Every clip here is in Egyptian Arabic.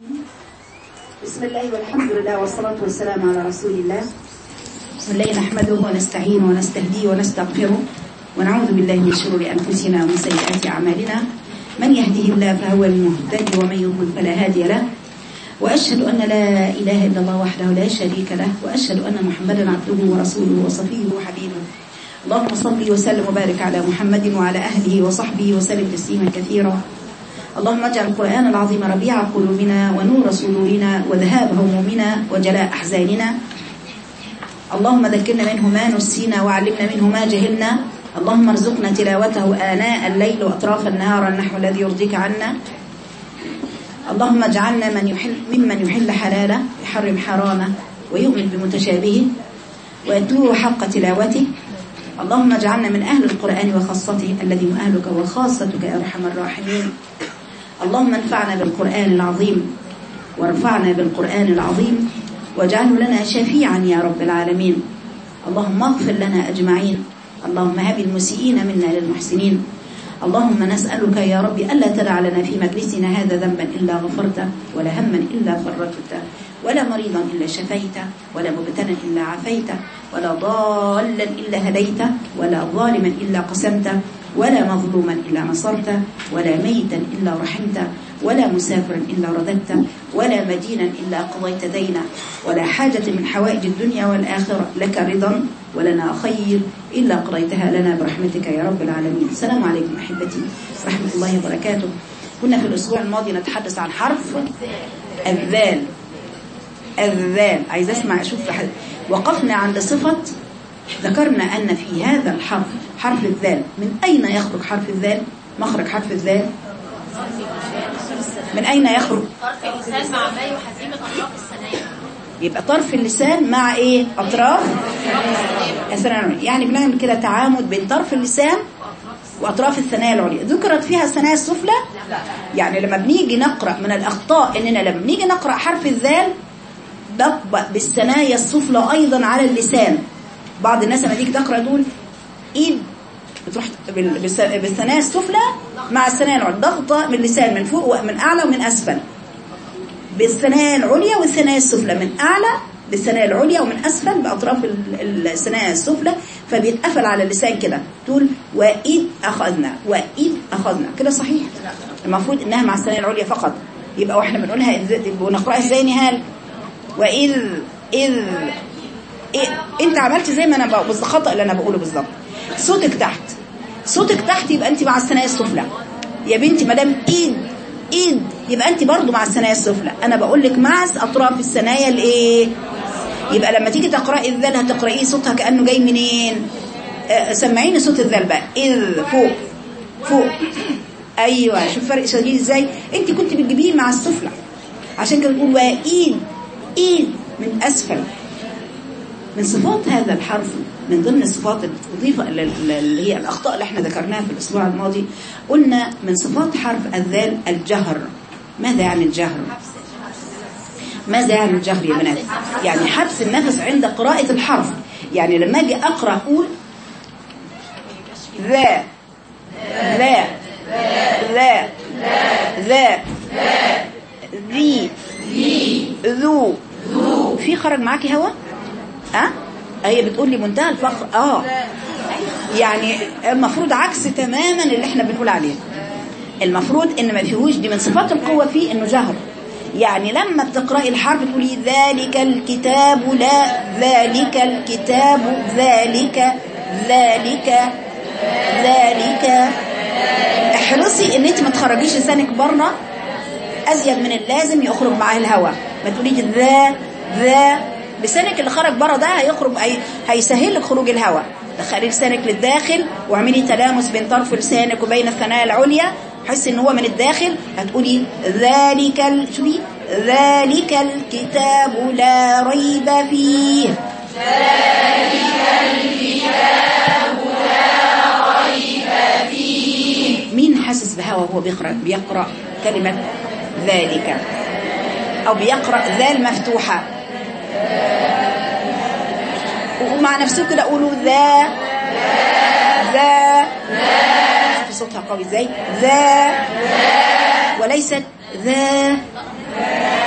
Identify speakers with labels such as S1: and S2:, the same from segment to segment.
S1: بسم الله والحمد لله والصلاة والسلام على رسول الله بسم الله نحمده ونستعينه ونستهديه ونستغفره ونعوذ بالله من شرور أنفسنا ومن سيئات أعمالنا من يهده الله فهو المهتدي ومن يضلل فلا هادي له وأشهد أن لا إله إلا الله وحده لا شريك له وأشهد أن محمدا عبده ورسوله وصفيه وحبيبه اللهم صل وسلم وبارك على محمد وعلى أهله وصحبه وسلم تسليما كثيرا اللهم اجعل القرآن العظيم ربيع قلوبنا ونور صدورنا وذهاب همومنا وجلاء أحزاننا اللهم ذكرنا منه ما نسينا وعلمنا منه ما جهلنا اللهم ارزقنا تلاوته آناء الليل وأطراف النهار النحو الذي يرضيك عنا اللهم اجعلنا من يحل ممن يحل حلاله يحرم حرامه ويؤمن بمتشابهه ويتلوه حق تلاوته اللهم اجعلنا من أهل القرآن وخاصته الذي هم أهلك وخاصتك يا أرحم الراحمين اللهم انفعنا بالقرآن العظيم وارفعنا بالقرآن العظيم واجعله لنا شفيعا يا رب العالمين اللهم اغفر لنا أجمعين اللهم هب المسيئين منا للمحسنين اللهم نسألك يا رب ألا تدع لنا في مجلسنا هذا ذنبا إلا غفرته ولا هما إلا فرجته ولا مريضا إلا شفيته ولا مبتلا إلا عافيته ولا ضالا إلا هديته ولا ظالما إلا قسمته ولا مظلوما إلا نصرته ولا ميتا إلا رحمته ولا مسافرا إلا رددته ولا مدينا إلا قضيت دينا ولا حاجة من حوائج الدنيا والآخرة لك رضا ولنا خير إلا قضيتها لنا برحمتك يا رب العالمين السلام عليكم أحبتي ورحمة الله وبركاته كنا في الأسبوع الماضي نتحدث عن حرف الذال الذال عايز أسمع أشوف حد. وقفنا عند صفة ذكرنا أن في هذا الحرف حرف الذال من أين يخرج حرف الذال مخرج حرف الذال من أين يخرج
S2: طرف اللسان مع ما يحزم أطراف السنان
S1: يبقى طرف اللسان مع ايه اطراف الثنايا يعني بنعمل كده تعامد بين طرف اللسان واطراف الثنايا العليا ذكرت فيها الثنايا السفلى يعني لما بنيجي نقرا من الاخطاء اننا لما بنيجي نقرا حرف الذال بطبق بالثنايا السفلى ايضا على اللسان بعض الناس لما تيجي تقرا تقول ايد بتروح بال- بالس- بالثنايا السفلى مع الثنايا العليا ضغطه من اللسان من فوق ومن اعلى ومن اسفل بالثنايا العليا والثنايا السفلى من أعلى بالثنايا العليا ومن أسفل بأطراف ال- الثنايا السفلى فبيتقفل على اللسان كده تقول وإذ أخذنا وإذ أخذنا كده صحيح المفروض إنها مع الثنايا العليا فقط يبقى واحنا بنقولها إز- ونقرأها ازاي نهال وإذ إذ إيه انت عملت زي ما انا بقول بالظبط الخطا اللي انا بقوله بالظبط صوتك تحت صوتك تحت يبقى انت مع الثنايا السفلى يا بنتي ما دام ايد ايد يبقى انت برضو مع الثنايا السفلى انا بقول لك مع اطراف الثنايا الايه يبقى لما تيجي تقراي الذال هتقرايه صوتها كانه جاي منين آه، سمعيني صوت الذال بقى اذ فوق فوق ايوه شوف فرق شديد ازاي انت كنت بتجيبيه مع السفلى عشان كده بتقول وايد ايد من اسفل من صفات هذا الحرف من ضمن الصفات الضيفة اللي هي الأخطاء اللي احنا ذكرناها في الأسبوع الماضي قلنا من صفات حرف الذال الجهر ماذا يعني الجهر ماذا يعني الجهر يا بنات يعني حبس النفس عند قراءة الحرف يعني لما أجي أقرأ أقول ذا ذا ذا ذا ذي ذو في خرج معاكي هوا ها هي بتقول لي منتهى الفخر اه يعني المفروض عكس تماما اللي احنا بنقول عليه المفروض ان ما فيهوش دي من صفات القوة فيه انه جهر يعني لما بتقرأي الحرف تقولي ذلك الكتاب لا ذلك الكتاب ذلك ذلك ذلك احرصي ان انت ما تخرجيش لسانك بره ازيد من اللازم يخرج معاه الهواء ما تقوليش ذا ذا لسانك اللي خرج بره ده هيخرج هي هيسهل لك خروج الهواء دخلي لسانك للداخل واعملي تلامس بين طرف لسانك وبين الثنايا العليا حسي ان هو من الداخل هتقولي ذلك ال... شوفي ذلك الكتاب لا ريب فيه مين حاسس بهوا وهو بيقرأ بيقرأ كلمة ذلك أو بيقرأ ذال مفتوحة ومع نفسه كده قولوا ذا ذا في صوتها قوي ازاي ذا وليست ذا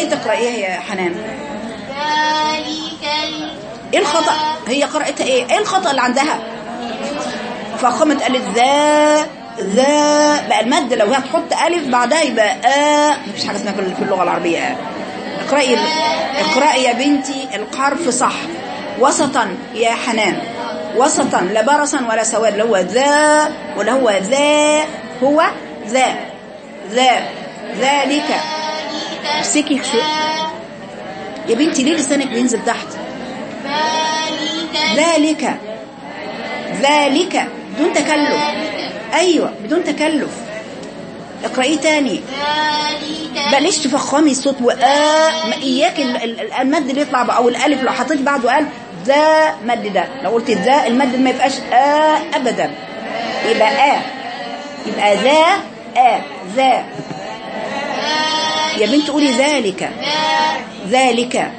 S1: تقرأيها يا حنان
S2: ذلك ال-
S1: ايه الخطأ هي قرأتها ايه ايه الخطأ اللي عندها فخمت قالت ذا ذا بقى المد لو هتحط ألف بعدها يبقى آ مفيش حاجة اسمها في اللغة العربية آ اقرأي اقرأي يا بنتي الحرف صح وسطا يا حنان وسطا لا برصا ولا سواد اللي هو ذا ولا هو ذا هو ذا ذا ذلك امسكي شو يا بنتي ليه لسانك بينزل تحت
S2: ذلك
S1: ذلك ذلك بدون تكلف ايوه بدون تكلف اقرأيه تاني
S2: ذلك
S1: بلاش تفخمي الصوت وآ ما اياك ال- ال- ال- المد اللي يطلع ب- او الالف لو حطيت بعده قال ذا مد ده لو قلت ذا المد ما يبقاش آ ابدا يبقى آ يبقى ذا آ ذا يا بنت قولي ذلك ذلك
S2: ذلك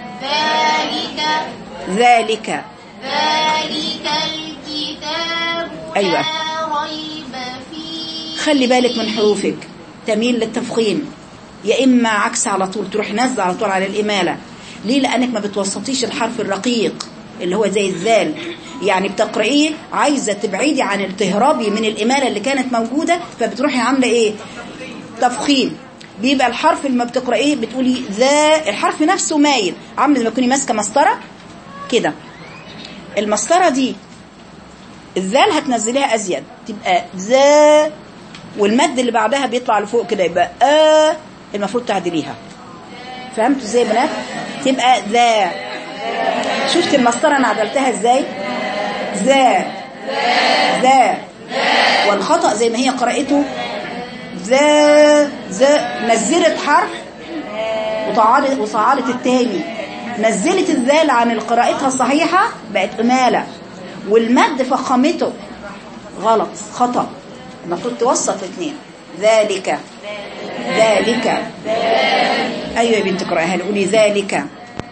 S1: ذلك
S2: ذلك الكتاب
S1: أيوة.
S2: لا ريب فيه
S1: خلي بالك من حروفك تميل للتفخيم يا إما عكس على طول تروح نزل على طول على الإمالة ليه لأنك ما بتوسطيش الحرف الرقيق اللي هو زي الذال يعني بتقرأيه عايزة تبعدي عن التهربي من الإمالة اللي كانت موجودة فبتروحي عاملة إيه تفخيم بيبقى الحرف اللي ما بتقرأيه بتقولي ذا الحرف نفسه مايل عامله زي ما تكوني ماسكة مسطرة كده المسطرة دي الذال هتنزليها ازيد تبقى ذا والمد اللي بعدها بيطلع لفوق كده يبقى آ المفروض تعدليها فهمتوا ازاي يا بنات تبقى ذا شفت المسطره انا عدلتها ازاي ذا ذا والخطا زي ما هي قرأته ذا ذا نزلت حرف وطعلت وصعلت التاني نزلت الذال عن قراءتها الصحيحة بقت إمالة والمد فخمته غلط خطأ المفروض توسط الاثنين ذلك ذلك أيوة يا بنت اقرأها لي قولي ذلك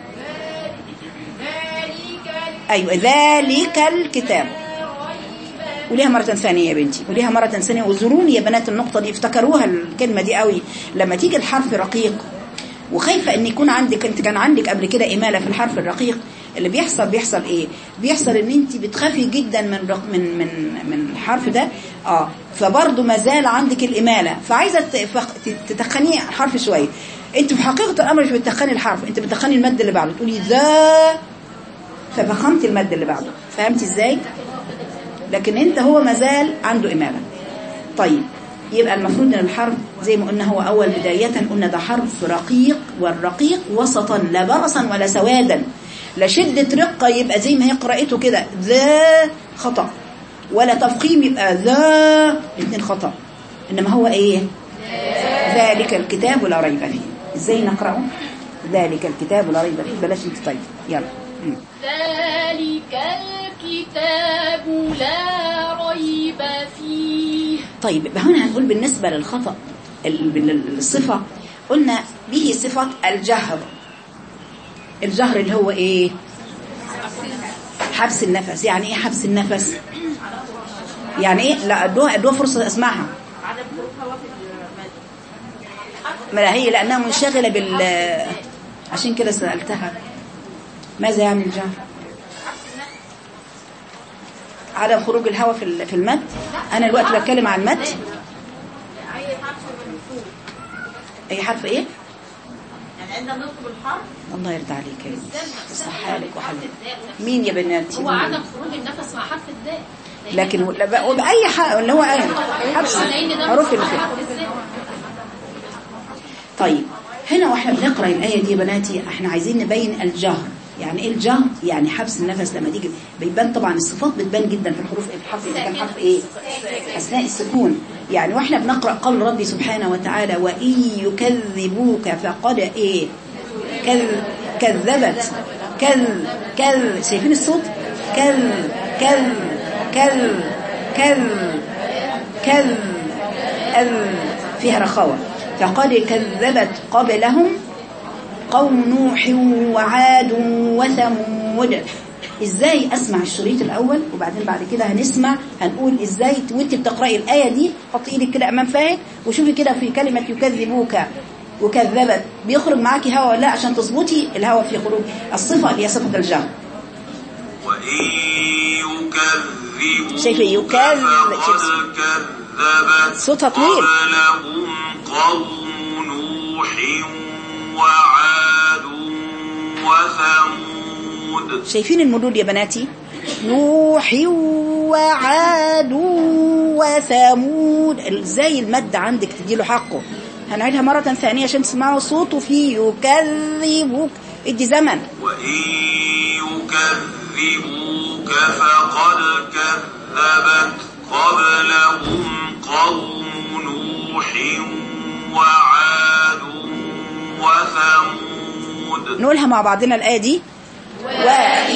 S1: أيوة ذلك الكتاب قوليها مرة ثانية يا بنتي قوليها مرة ثانية وزوروني يا بنات النقطة دي افتكروها الكلمة دي قوي لما تيجي الحرف رقيق وخايفة ان يكون عندك انت كان عندك قبل كده إمالة في الحرف الرقيق اللي بيحصل بيحصل ايه بيحصل ان انت بتخافي جدا من رق من من من الحرف ده اه فبرضه ما زال عندك الإمالة فعايزة تفخ- تتخني الحرف شوية انت في حقيقة الأمر مش بتتخني الحرف انت بتتخني المد اللي بعده تقولي ذا ففخمت المد اللي بعده فهمتي ازاي لكن انت هو مازال عنده إمالة طيب يبقى المفروض ان الحرف زي ما قلنا هو اول بداية قلنا ده حرف رقيق والرقيق وسطا لا برصا ولا سوادا لا شدة رقة يبقى زي ما هي قرأته كده ذا خطأ ولا تفخيم يبقى ذا الاثنين خطأ انما هو ايه ذلك الكتاب لا ريب فيه ازاي نقرأه ذلك الكتاب لا ريب فيه بلاش انت طيب يلا مم.
S2: ذلك الكتاب لا ريب فيه
S1: طيب يبقى هنا هنقول بالنسبة للخطأ ال- بال- الصفة قلنا به صفة الجهر الجهر اللي هو ايه حبس النفس يعني ايه حبس النفس يعني ايه لا ادوها ادوها فرصة اسمعها ما لا هي لانها منشغلة بال عشان كده سألتها ماذا يعني الجهر عدم خروج الهواء في ال- في المد انا الوقت بتكلم عن المد اي حرف ايه
S2: يعني عندنا نطلب الحرف
S1: الله يرضى عليك يا بنتي يصلح حالك وحالك مين يا بناتي
S2: هو عدم خروج النفس مع حرف الداء
S1: لكن ولا بقى- وبأي حق اللي هو أي حبس
S2: لان ده
S1: حروف
S2: مع
S1: الفعل
S2: حرف الداء
S1: طيب هنا واحنا بنقرا الايه دي يا بناتي احنا عايزين نبين الجهر يعني ايه الجهر يعني حبس النفس لما تيجي بيبان طبعا الصفات بتبان جدا في الحروف في الحرف اذا كان حرف ايه اثناء السكون يعني واحنا بنقرا قول ربي سبحانه وتعالى وان يكذبوك فقد ايه كذ كذبت كذ كذ شايفين الصوت كذ كذ كذ كذ كذ أذ فيها رخاوة فقد كذبت قبلهم قوم نوح وعاد وثمود ازاي اسمع الشريط الاول وبعدين بعد كده هنسمع هنقول ازاي وانت بتقراي الايه دي حطي ايدك كده امام فاك وشوفي كده في كلمه يكذبوك وكذبت بيخرج معاكي هوا ولا لا عشان تظبطي الهوا في خروج الصفة اللي هي صفة الجهر
S3: وإن يكذبوك
S1: شايفة يكذب-
S3: فقد كذبت
S1: صوتها طويل.
S3: قبلهم قوم نوح وعاد وثمود
S1: شايفين المدود يا بناتي نوح وعاد وثمود ازاي المد عندك تديله حقه هنعيدها مرة ثانية عشان تسمعوا صوته فيه يكذبك ادي زمن
S3: وإن يكذبوك فقد كذبت قبلهم قوم نوح وعاد وثمود
S1: نقولها مع بعضنا الآية دي وإن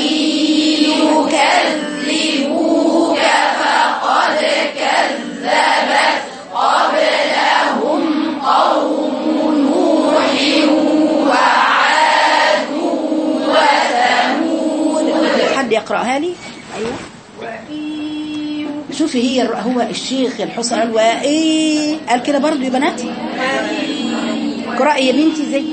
S1: يكذبوك فقد كذبت قبلهم قوم نوح وعاد وثمود حد يقرأها لي أيوة شوفي هي الر- هو الشيخ الحسن قال وإيه قال كده برضو يا بناتي اقرأي يا بنتي زي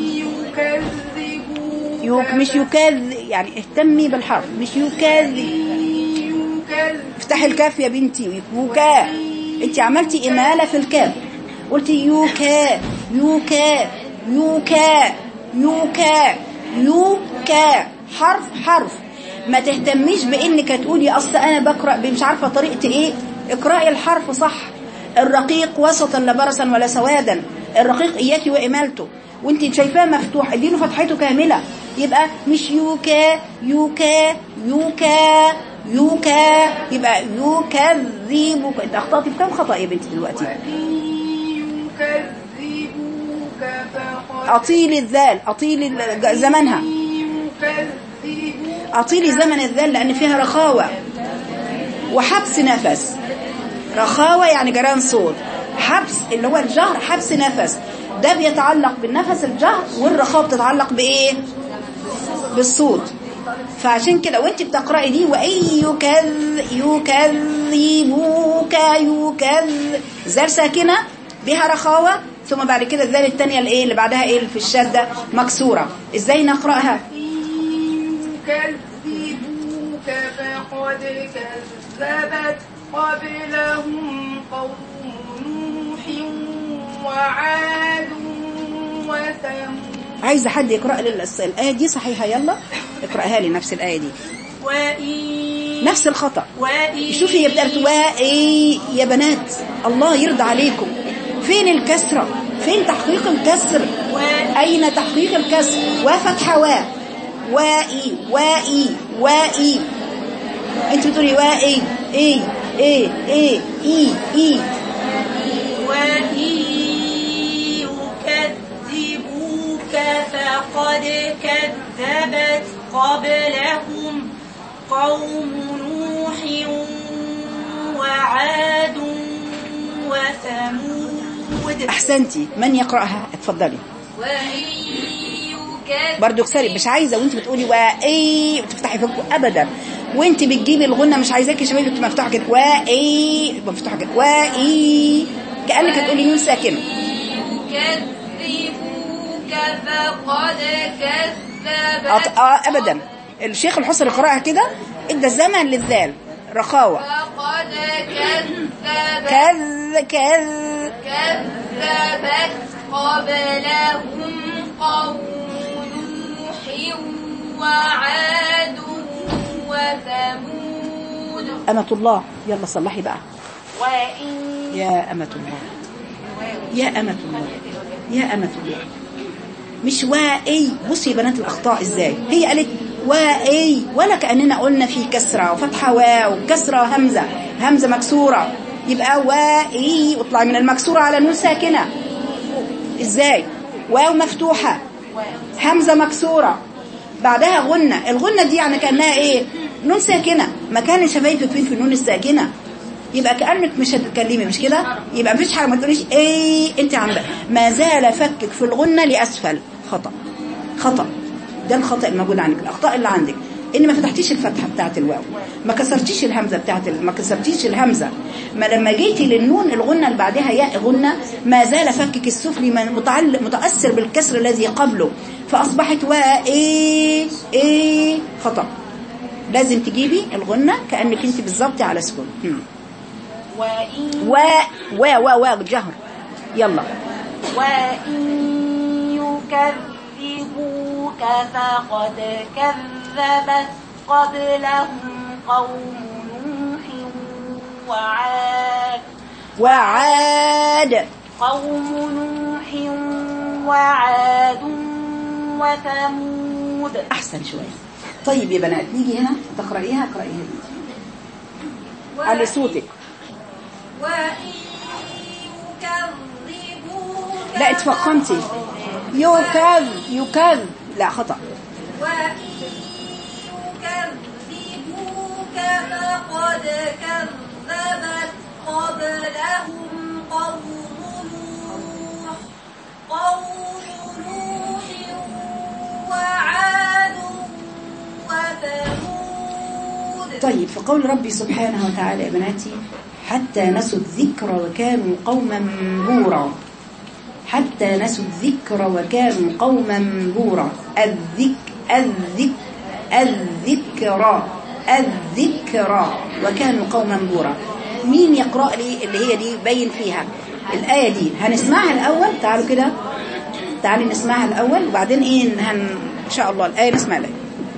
S1: يوك مش يكذب يعني اهتمي بالحرف مش يكذب افتحي الكاف يا بنتي يوكا انت عملتي اماله في الكاف قلتي يوكا يوكا يوكا يوكا يوكا حرف حرف ما تهتميش بانك هتقولي اصل انا بقرا مش عارفه طريقه ايه اقراي الحرف صح الرقيق وسطا لا برصا ولا سوادا الرقيق اياك وامالته وانت شايفاه مفتوح اديله فتحته كامله يبقى مش يوكا يوكا يوكا يوكا يبقى يكذبك انت اخطأتي في كام خطأ يا بنتي دلوقتي
S4: يكذبوك فقد
S1: اطيلي الذال اطيلي ال- زمنها
S4: يكذبوك
S1: اطيلي زمن الذال لان فيها رخاوة وحبس نفس رخاوة يعني جران صوت حبس اللي هو الجهر حبس نفس ده بيتعلق بالنفس الجهر والرخاوة بتتعلق بايه بالصوت فعشان كده وانت بتقرأي دي وإن يكذ يكذبوك يكذ زال ساكنة بها رخاوة ثم بعد كده الذال الثانية الايه اللي بعدها ايه في الشدة مكسورة ازاي نقرأها
S4: يكذبوك فقد كذبت قبلهم قوم نوح وعاد وثمود
S1: عايزة حد يقرأ لي الأس- الآية دي صحيحة يلا اقرأها لي نفس الآية دي
S4: وإن
S1: نفس الخطأ
S4: وإن
S1: شوفي هي بتقرأ وايه يا بنات الله يرضى عليكم فين الكسرة فين تحقيق الكسر أين تحقيق الكسر وفتح و وائي وائي وائي انت بتقولي وائي ايه ايه ايه ايه ايه
S4: وإن يكذبوك فقد كذبت قبلهم قوم نوح وعاد وثمود
S1: احسنتي من يقرأها اتفضلي
S2: وإن يكذب
S1: برضو اكسري مش عايزه وانت بتقولي وايه بتفتحي فكه ابدا وانت بتجيبي الغنه مش عايزاكي شبابك تبقى مفتوحه كده وايه مفتوحه كده وايه كانك هتقولي نون ساكنه
S2: يكذبوك فقد كذبت
S1: أط... آه ابدا الشيخ الحسن يقراها كده ادى الزمن للذال رخاوه
S2: فقد كذبت
S1: كذ كذ
S2: كذبت قبلهم قوم نوح وعاد وثمود
S1: أمة الله يلا صلحي بقى
S2: وإن
S1: يا أمة الله يا أمة الله يا أمة الله مش واي بصي يا بنات الأخطاء إزاي هي قالت واي ولا كأننا قلنا في كسرة وفتحة واو كسرة همزة همزة مكسورة يبقى واي واطلعي من المكسورة على نون ساكنة إزاي واو مفتوحة همزة مكسورة بعدها غنة الغنة دي يعني كأنها ايه نون ساكنة مكان شفايفك فين في النون الساكنة يبقى كأنك مش هتتكلمي مش كده يبقى مفيش حاجة ما تقوليش ايه انت عندك ما زال فكك في الغنة لأسفل خطأ خطأ ده الخطأ الموجود عندك الأخطاء اللي عندك ان ما فتحتيش الفتحه بتاعت الواو ما كسرتيش الهمزه بتاعت ال... ما كسرتيش الهمزه ما لما جيتي للنون الغنه اللي بعدها ياء غنه ما زال فكك السفلي من- متعلق متاثر بالكسر الذي قبله فاصبحت وا ايه ايه خطا لازم تجيبي الغنه كانك انت بالظبط على سكون مم.
S2: وإن
S1: و و و و جهر يلا
S2: وإن يكذبوك فقد كذبت قبلهم قوم نوح وعاد
S1: وعاد
S2: قوم نوح وعاد وثمود
S1: احسن شويه طيب يا بنات نيجي هنا تقرايها اقرايها انت علي صوتك
S4: وإن يكذبوك
S1: لا اتفخمتي يكذ يكذ لا خطأ
S4: وإن يكذبوك فقد كذبت قبلهم قوم نوح قوم نوح وعاد وثمود
S1: طيب في قول ربي سبحانه وتعالى يا بناتي حتى نسوا الذكر وكانوا قوما بورا حتى نسوا الذكر وكانوا قوما بورا الذك الذك الذكرى الذكرى وكانوا قوما بورا مين يقرأ لي اللي هي دي بين فيها الآية دي هنسمعها الأول تعالوا كده تعالوا نسمعها الأول وبعدين إيه هن... إن شاء الله الآية نسمع الآية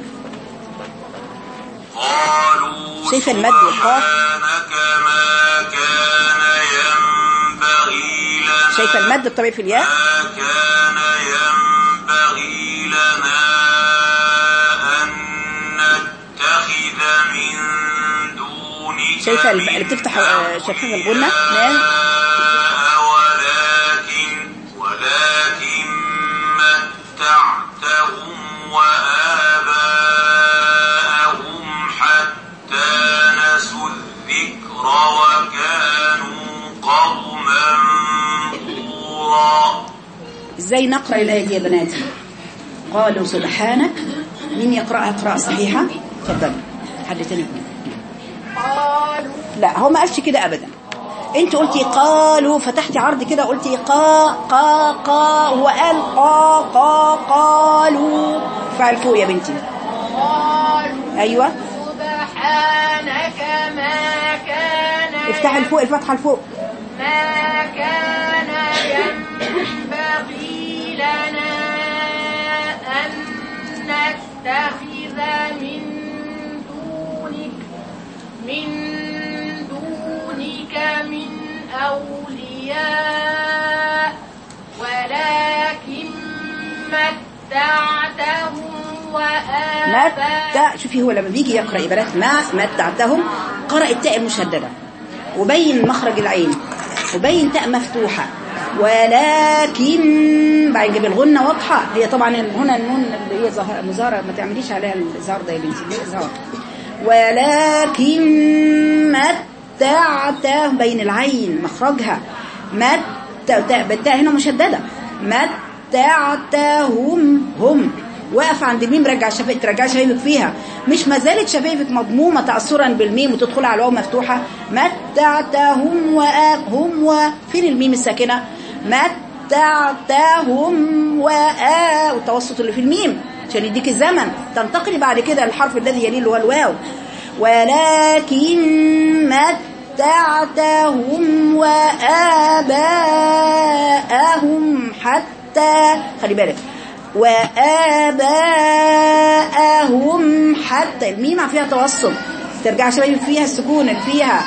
S3: قالوا
S1: شايفة المد والقاف؟
S3: سبحانك ما كان ينبغي لنا
S1: شايفة المد الطبيعي في الياء
S3: ما كان ينبغي لنا أن نتخذ من دونك
S1: شايفة
S3: من
S1: اللي بتفتح آه، شفاف الغنة نعم
S3: ولكن ولكن متعتهم وآباءهم حتى نسوا الذكر وكانوا قوما بورا
S1: ازاي نقرأ الآية دي يا بناتي قالوا سبحانك مين يقرأها قراءة صحيحة اتفضل حد تاني يقول.
S2: قالوا
S1: لا هو ما قالش كده ابدا انت قلتي قالوا فتحتي عرض كده قلتي قا قا قا هو قال قا قا قالوا فعل فوق يا بنتي
S2: قالوا
S1: ايوه
S2: سبحانك ما كان
S1: افتحي الفوق الفتحه الفوق
S2: ما كان ينبغي لنا أن نتخذ من دونك من دونك من أولياء ولكن متعتهم وآباءهم
S1: متع شوفي هو لما بيجي يقرأ عبارات ما متعتهم قرأ التاء المشددة وبين مخرج العين وبين تاء مفتوحة ولكن بعد جاب الغنة واضحة هي طبعا هنا النون اللي هي ظاهرة- مظاهرة ما تعمليش عليها الإظهار ده يا بنتي ليه إظهار ولكن متعته بين العين مخرجها مت تاء بالتاء هنا مشددة متعتهم هم واقف عند الميم رجع شفايفك ترجع شفايفك فيها مش ما زالت شفايفك مضمومه تاثرا بالميم وتدخل على الواو مفتوحه متعتهم وهم وفين الميم الساكنه متعتهم وآ والتوسط اللي في الميم عشان يديك الزمن تنتقلي بعد كده الحرف الذي يليه اللي هو الواو ولكن متعتهم وآباءهم حتى خلي بالك وآباءهم حتى الميم فيها توسط ترجع شوية فيها السكون اللي فيها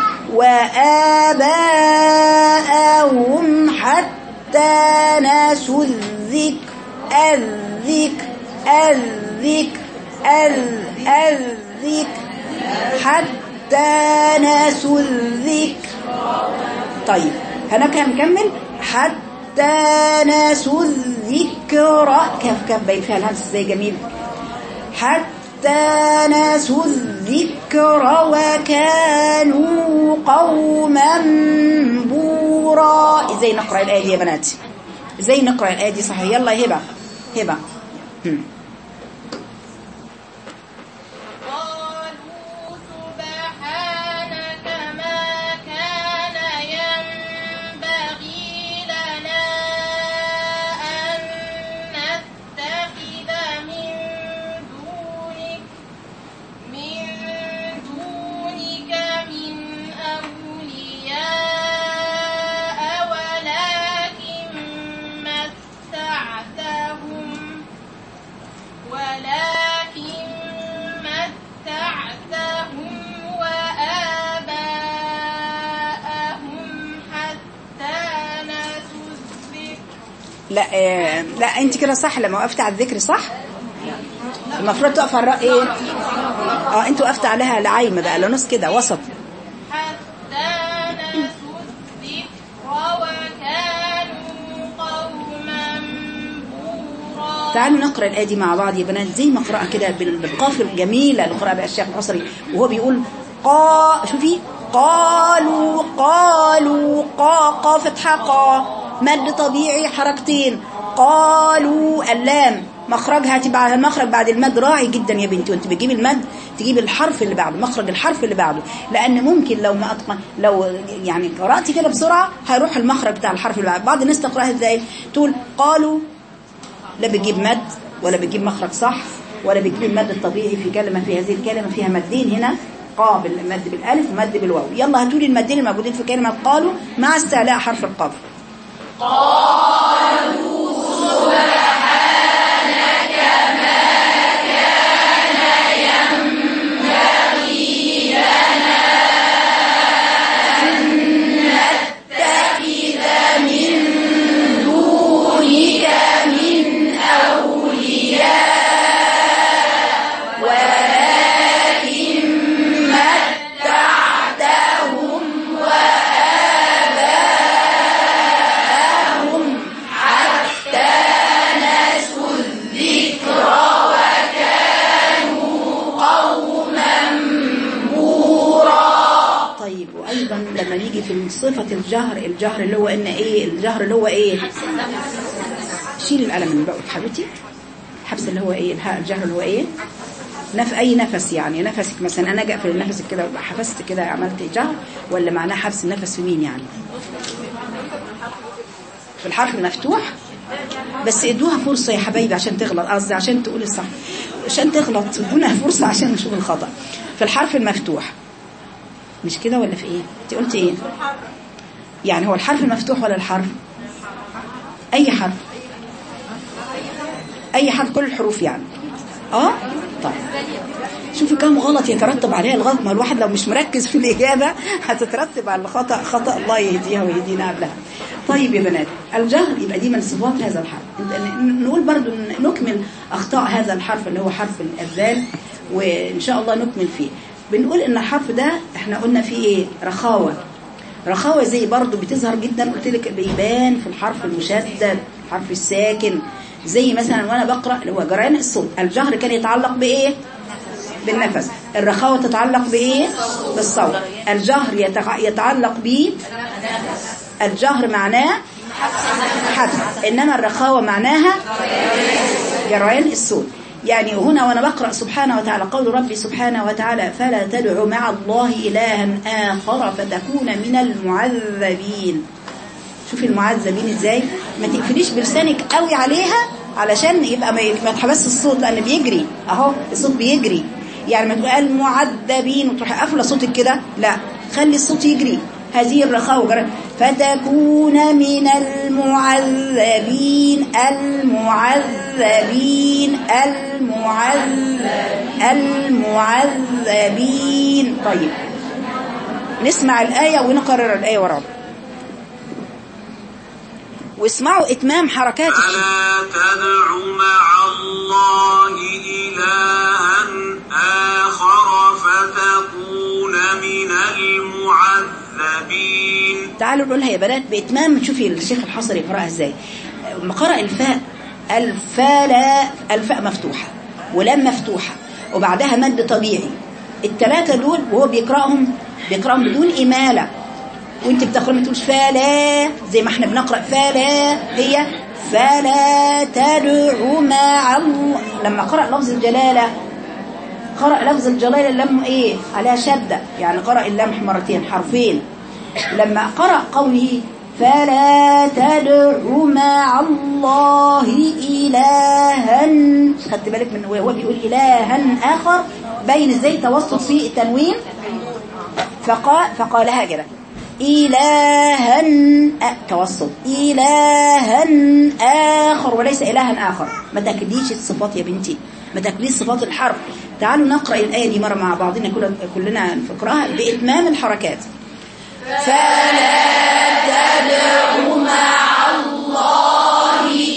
S1: وآباءهم حتى نسوا الذكر الذكر الذكر ال- الذكر حتى نسوا الذكر طيب هناك هنكمل حتى نسوا الذكر كيف كيف باين فيها الهمس ازاي جميل حتى نسوا الذكر وكانوا قوما بورا ازاي نقرا الايه دي يا بنات ازاي نقرا الايه دي صحيح يلا يا هبه هبه هم. لا آه لا انت كده صح لما وقفت على الذكر صح المفروض تقف على الرأي ايه اه انت وقفت عليها لعايمه بقى لنص كده وسط
S2: حتى نسوا الذكر وكانوا قوما بورا
S1: تعالوا نقرا الايه دي مع بعض يا بنات زي ما اقراها كده بال- بالقاف الجميله اللي قراها بقى الشيخ الحصري وهو بيقول قا شوفي قالوا قالوا قا قا فتحه قا مد طبيعي حركتين قالوا اللام مخرجها تبقى المخرج بعد المد راعي جدا يا بنتي وانت بتجيبي المد تجيبي الحرف اللي بعده مخرج الحرف اللي بعده لان ممكن لو ما أتقن لو يعني قراتي كده بسرعه هيروح المخرج بتاع الحرف اللي بعده بعض الناس تقراها ازاي تقول قالوا لا بتجيب مد ولا بتجيب مخرج صح ولا بتجيب المد الطبيعي في كلمة في هذه الكلمة فيها مدين هنا قا بالمد بالالف ومد بالواو يلا هاتوا لي المدين الموجودين في كلمة قالوا مع استعلاء حرف القاف طيب وايضا لما نيجي في صفة الجهر الجهر اللي هو ان ايه الجهر اللي هو ايه شيل القلم من بقك حبيبتي الحبس اللي هو ايه الها- الجهر اللي هو ايه نف اي نفس يعني نفسك مثلا انا اجي اقفل نفسك كده وابقى حبست كده عملت جهر ولا معناه حبس النفس في مين يعني في الحرف المفتوح بس ادوها فرصة يا حبايبي عشان تغلط قصدي عشان تقولي الصح عشان تغلط ادونا فرصة عشان نشوف الخطأ في الحرف المفتوح مش كده ولا في ايه انت قلت ايه يعني هو الحرف المفتوح ولا الحرف اي حرف اي حرف كل الحروف يعني اه طيب شوفي كم غلط يترتب عليها الغلط ما الواحد لو مش مركز في الإجابة هتترتب على الخطأ خطأ الله يهديها ويهدينا قبلها طيب يا بنات الجهر يبقى دي من صفات هذا الحرف ن- نقول برضو ن- نكمل أخطاء هذا الحرف اللي هو حرف الذال وإن شاء الله نكمل فيه بنقول إن الحرف ده احنا قلنا فيه إيه رخاوة رخاوة زي برضو بتظهر جدا قلت لك بيبان في الحرف المشدد الحرف الساكن زي مثلا وانا بقرأ اللي هو جريان الصوت الجهر كان يتعلق بايه بالنفس الرخاوة تتعلق بايه بالصوت الجهر يتع- يتعلق ب الجهر معناه حذف انما الرخاوة معناها جريان الصوت يعني هنا وانا بقرأ سبحانه وتعالى قول ربي سبحانه وتعالى فلا تدعوا مع الله إلها آخر فتكون من المعذبين شوفي المعذبين ازاي ما تقفليش بلسانك قوي عليها علشان يبقى ما ما يتحبس الصوت لان بيجري اهو الصوت بيجري يعني ما تقول المعذبين وتروحي قافله صوتك كده لا خلي الصوت يجري هذه الرخاوة جر- فتكون من المعذبين المعذبين المعذب المعذبين طيب نسمع الآية ونقرر الآية ورا واسمعوا إتمام حركات الش-
S3: فلا تدع مع الله إلها آخر فتكون من المعذبين
S1: تعالوا نقولها يا بنات بإتمام شوفي الشيخ الحصري يقرأها ازاي لما قرأ الفاء الفاء لا الفاء مفتوحة ولام مفتوحة وبعدها مد طبيعي الثلاثة دول وهو بيقرأهم بيقرأهم بدون إمالة وانت بتقرأ ما تقولش فلا زي ما احنا بنقرأ فلا هي فلا تدعوا مع الله لما قرأ لفظ الجلالة قرأ لفظ الجلالة اللام ايه عليها شدة يعني قرأ اللمح مرتين حرفين لما قرأ قوله فلا تدع مع الله إلها خدت بالك من وهو بيقول إلها آخر بين ازاي توسط في التنوين فقال فقالها كده إلها أ- توسط إلها آخر وليس إلها آخر ما تأكديش الصفات يا بنتي ما تأكديش صفات الحرف تعالوا نقرأ الآية دي مرة مع بعضنا كل- كلنا نقرأها بإتمام الحركات فلا تدع مع الله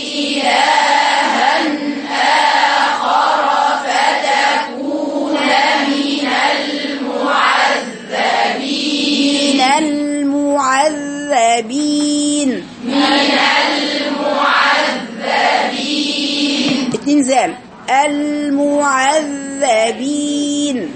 S1: وبعدين زال المعذبين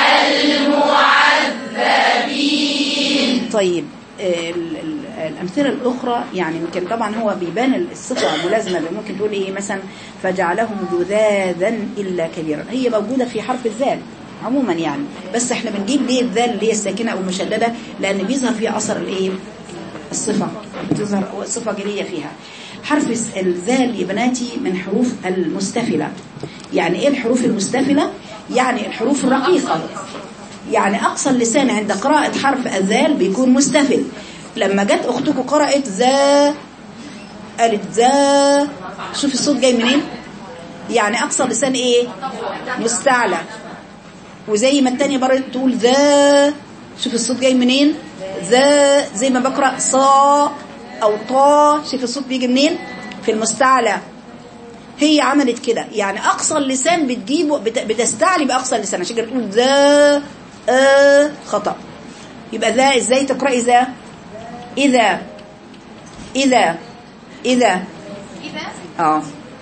S1: المعذبين طيب ال- ال- الأمثلة الأخرى يعني يمكن طبعا هو بيبان الصفة الملازمة اللي ممكن تقول إيه مثلا فجعلهم جذاذا إلا كبيرا هي موجودة في حرف الذال عموما يعني بس احنا بنجيب ليه الذال اللي هي الساكنة أو المشددة لأن بيظهر فيها أثر الإيه الصفة بتظهر صفة جلية فيها حرف الس- الذال يا بناتي من حروف المستفلة يعني ايه الحروف المستفلة يعني الحروف الرقيقة يعني أقصى اللسان عند قراءة حرف الذال بيكون مستفل لما جت أختكم قرأت ذا قالت ذا شوف الصوت جاي منين يعني أقصى اللسان إيه مستعلى وزي ما التانية برضه تقول ذا شوف الصوت جاي منين ذا زي ما بقرأ صا أو طا شوف الصوت بيجي منين في المستعلى هي عملت كده يعني أقصى اللسان بتجيبه بت- بتستعلي بأقصى اللسان عشان كده تقول ذا آ خطأ يبقى ذا ازاي تقرأي ذا إذا إذا إذا
S2: إذا
S1: اه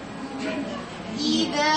S2: إذا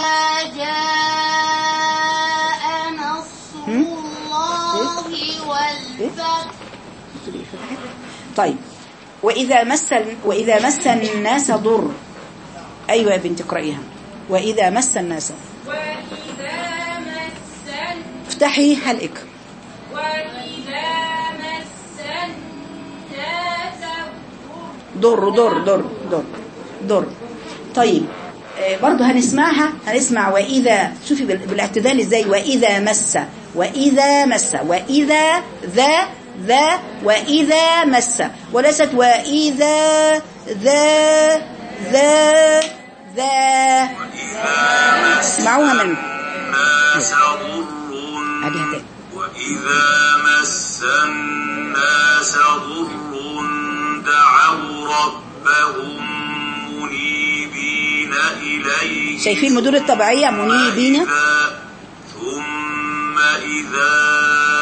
S2: جاء نصر
S1: هم؟
S2: الله والفتح
S1: طيب وإذا مس وإذا مس الناس ضر أيوة يا بنتي اقرأيها وإذا مس الناس
S2: وإذا مس
S1: افتحي حلقك
S2: وإذا مس الناس
S1: ضر ضر ضر ضر ضر طيب آه، برضو هنسمعها هنسمع وإذا شوفي بال- بالاعتدال ازاي وإذا مس وإذا مس وإذا ذا ذا وإذا مس وليست وإذا ذا ذا ذا اسمعوها من
S3: الناس ضر
S1: أديها تاني
S3: وإذا مس الناس ضر دعوا ربهم منيبين إليه
S1: شايفين المدور الطبيعية منيبين
S3: إذا- ثم إذا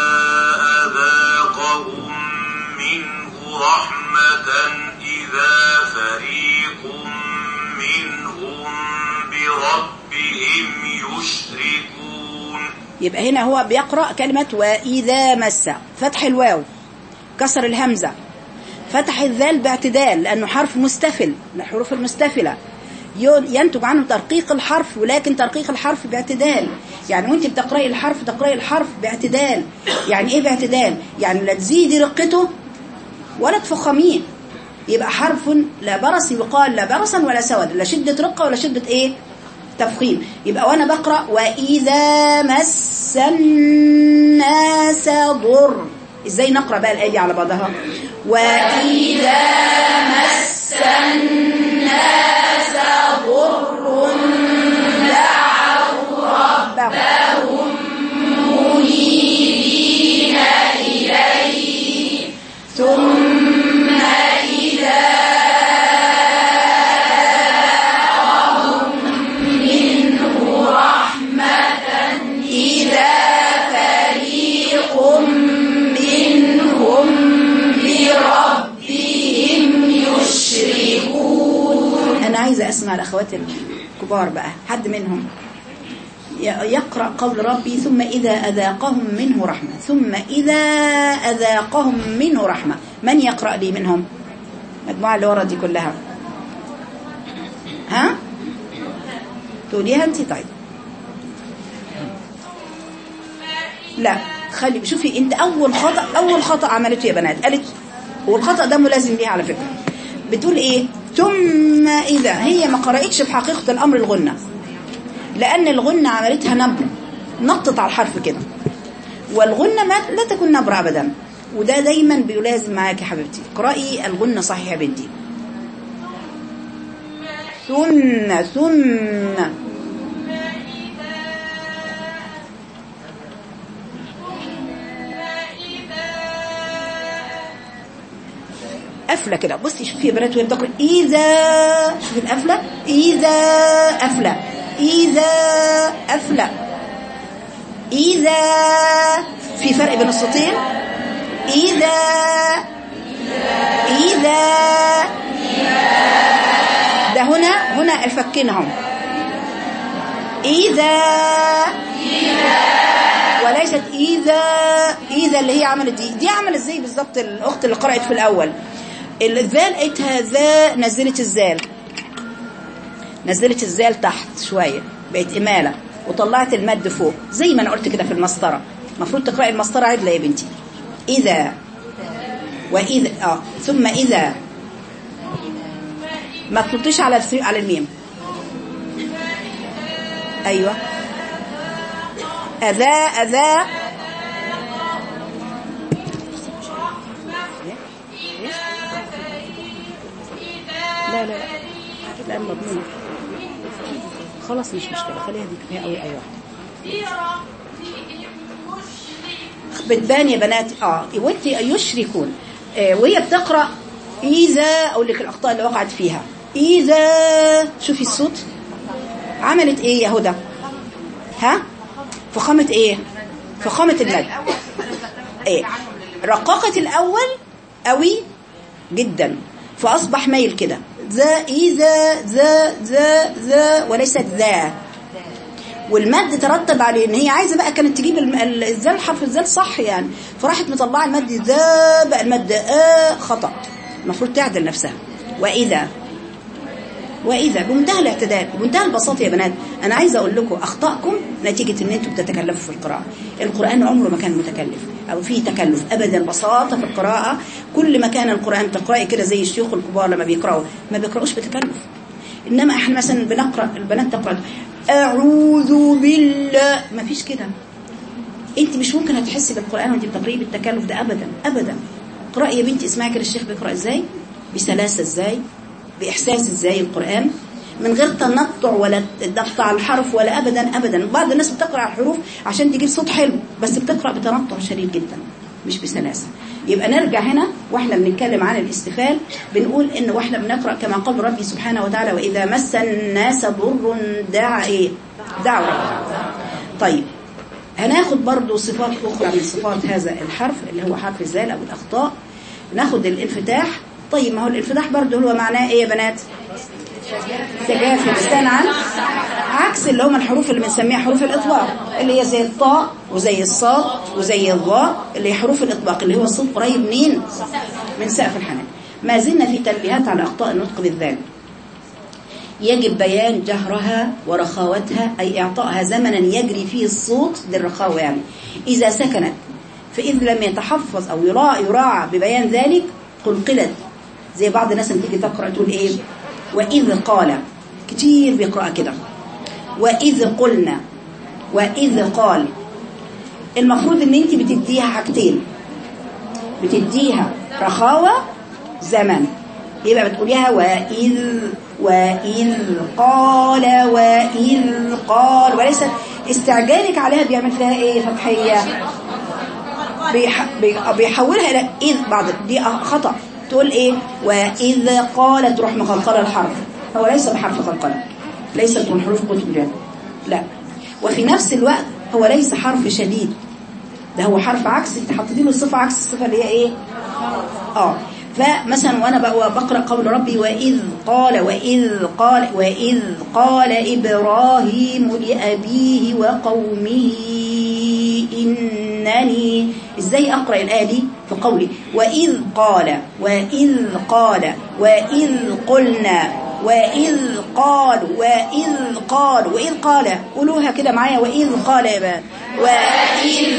S3: أذاقهم منه رحمة إذا فريق منهم بربهم يشركون
S1: يبقى هنا هو بيقرأ كلمة وإذا مس فتح الواو كسر الهمزة فتح الذال باعتدال لأنه حرف مستفل من الحروف المستفلة ين- ينتج عنه ترقيق الحرف ولكن ترقيق الحرف باعتدال يعني وانت بتقرأي الحرف تقرأي الحرف باعتدال يعني ايه باعتدال يعني لا تزيدي رقته ولا تفخميه يبقى حرف لا برص يقال لا برصا ولا سودا لا شدة رقة ولا شدة ايه تفخيم يبقى وانا بقرأ وإذا مس الناس ضر ازاي نقرأ بقى الآية دي على بعضها وإذا مس الناس ضر دعوا ربهم منيبين إليه ثم إذا منه رحمة إذا فريق منهم بربهم يشركون أنا عايزة أسمع الأخوات الكبار بقى حد منهم ي- يقرأ قول ربي ثم إذا أذاقهم منه رحمة ثم إذا أذاقهم منه رحمة من يقرأ لي منهم مجموعة اللي ورا دي كلها ها تقوليها انت طيب لا خلي شوفي انت اول خطأ اول خطأ عملته يا بنات قالت والخطأ ده ملازم ليها على فكرة بتقول ايه ثم اذا هي ما قرأتش في حقيقة الامر الغنة لان الغنة عملتها نبر نطت على الحرف كده والغنة ما لا تكون نبر ابدا وده دايما بيلازم معاك يا حبيبتي اقرأي الغنة صحيح يا بنتي ثم ثم قفله كده بصي شوفي يا بنات وهي بتقرا اذا شوفي القفله اذا قفله اذا قفله اذا في فرق بين الصوتين اذا اذا ده هنا هنا الفكين اهم إذا وليست إذا إذا اللي هي عملت دي دي عملت زي بالظبط الأخت اللي قرأت في الأول الذال قيتها ذا نزلت الزال نزلت الزال تحت شوية بقت إمالة وطلعت المد فوق زي ما أنا قلت كده في المسطرة المفروض تقرأي المسطرة عدلة يا بنتي إذا وإذا آه ثم إذا ما تنطيش على الثري على الميم أيوة أذى أذى لا لا لا لا مضمون خلاص مش مشكلة خليها دي كفاية أوي أي واحدة بتبان يا بنات اه وانت يشركون آه وهي بتقرا اذا اقول لك الاخطاء اللي وقعت فيها اذا شوفي الصوت عملت ايه يا هدى ها فخامه ايه فخامه المد ايه رققت الاول قوي جدا فاصبح مايل كده ذا اذا ذا ذا ذا وليست ذا والمد ترتب عليه ان هي عايزه بقى كانت تجيب الم- ال- الزال حرف الزال صح يعني فراحت مطلعه المد ذا بقى المد آ خطا المفروض تعدل نفسها واذا واذا بمنتهى الاعتدال بمنتهى البساطه يا بنات انا عايزه اقول لكم اخطائكم نتيجه ان انتم بتتكلفوا في القراءه القران عمره ما كان متكلف او فيه تكلف ابدا بساطه في القراءه كل ما كان القران تقراي كده زي الشيوخ الكبار لما بيقراوا ما بيقراوش بتكلف انما احنا مثلا بنقرا البنات تقرا اعوذ بالله ما فيش كده انت مش ممكن هتحسي بالقران وانت بتقريه بالتكلف ده ابدا ابدا اقراي يا بنتي اسمعي كده الشيخ بيقرا ازاي بسلاسه ازاي باحساس ازاي القران من غير تنطع ولا ضغط على الحرف ولا ابدا ابدا بعض الناس بتقرا على الحروف عشان تجيب صوت حلو بس بتقرا بتنطع شديد جدا مش بسلاسه يبقى نرجع هنا واحنا بنتكلم عن الاستفال بنقول ان واحنا بنقرا كما قال ربي سبحانه وتعالى واذا مس الناس ضر دعا ايه دعوا ربهم طيب هناخد برضو صفات أخرى من صفات هذا الحرف اللي هو حرف الزال أو الأخطاء ناخد الانفتاح طيب ما هو الانفتاح برضو هو معناه إيه يا بنات تجافي اللسان عن عكس اللي هم الحروف اللي بنسميها حروف الإطلاق اللي هي زي الطاء وزي الصاد وزي الضاء اللي هي حروف الإطلاق اللي هو الصوت قريب منين من سقف الحنان ما زلنا في تنبيهات على أخطاء النطق بالذال يجب بيان جهرها ورخاوتها أي إعطائها زمنا يجري فيه الصوت للرخاوة يعني إذا سكنت فإذ لم يتحفظ أو يراعى, يراعى ببيان ذلك قلقلت زي بعض الناس لما تيجي تقرأ تقول إيه وإذ قال كتير بيقرأ كده وإذ قلنا وإذ قال المفروض ان انت بتديها حاجتين بتديها رخاوة زمن يبقى بتقوليها وإذ وإذ قال وإذ قال وليس استعجالك عليها بيعمل فيها ايه فتحية بيح... بي- بيحولها إلى إذ بعض دي خطأ تقول ايه وإذ قال تروح مقلقلة الحرف هو ليس بحرف قلقلة ليست من حروف كتب اليد لا وفي نفس الوقت هو ليس حرف شديد ده هو حرف عكس انت حطيتي له الصفه عكس الصفه اللي هي ايه اه فمثلا وانا بقى بقرا قول ربي واذ قال واذ قال واذ قال ابراهيم لابيه وقومه انني ازاي اقرا الايه دي في قولي واذ قال واذ قال واذ قلنا واذ قال واذ قال واذ قال قولوها كده معايا واذ قال يا بنات واذ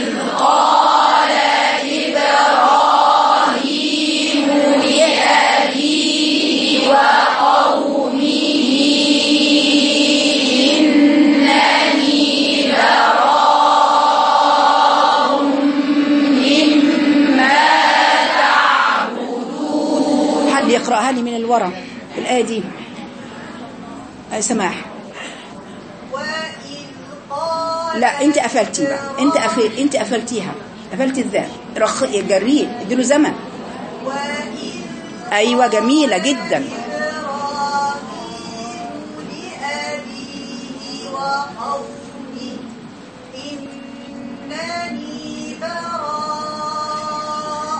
S1: حد يقراها لي من الورا الايه دي اي سماح
S4: وإذ قال
S1: لا انت قفلتي بقى انت قفل انت قفلتيها قفلتي الذال رخ جريه اديله زمن
S4: وإذ
S1: ايوه جميله جدا
S4: إبراهيم لأبيه وقومه إنني براء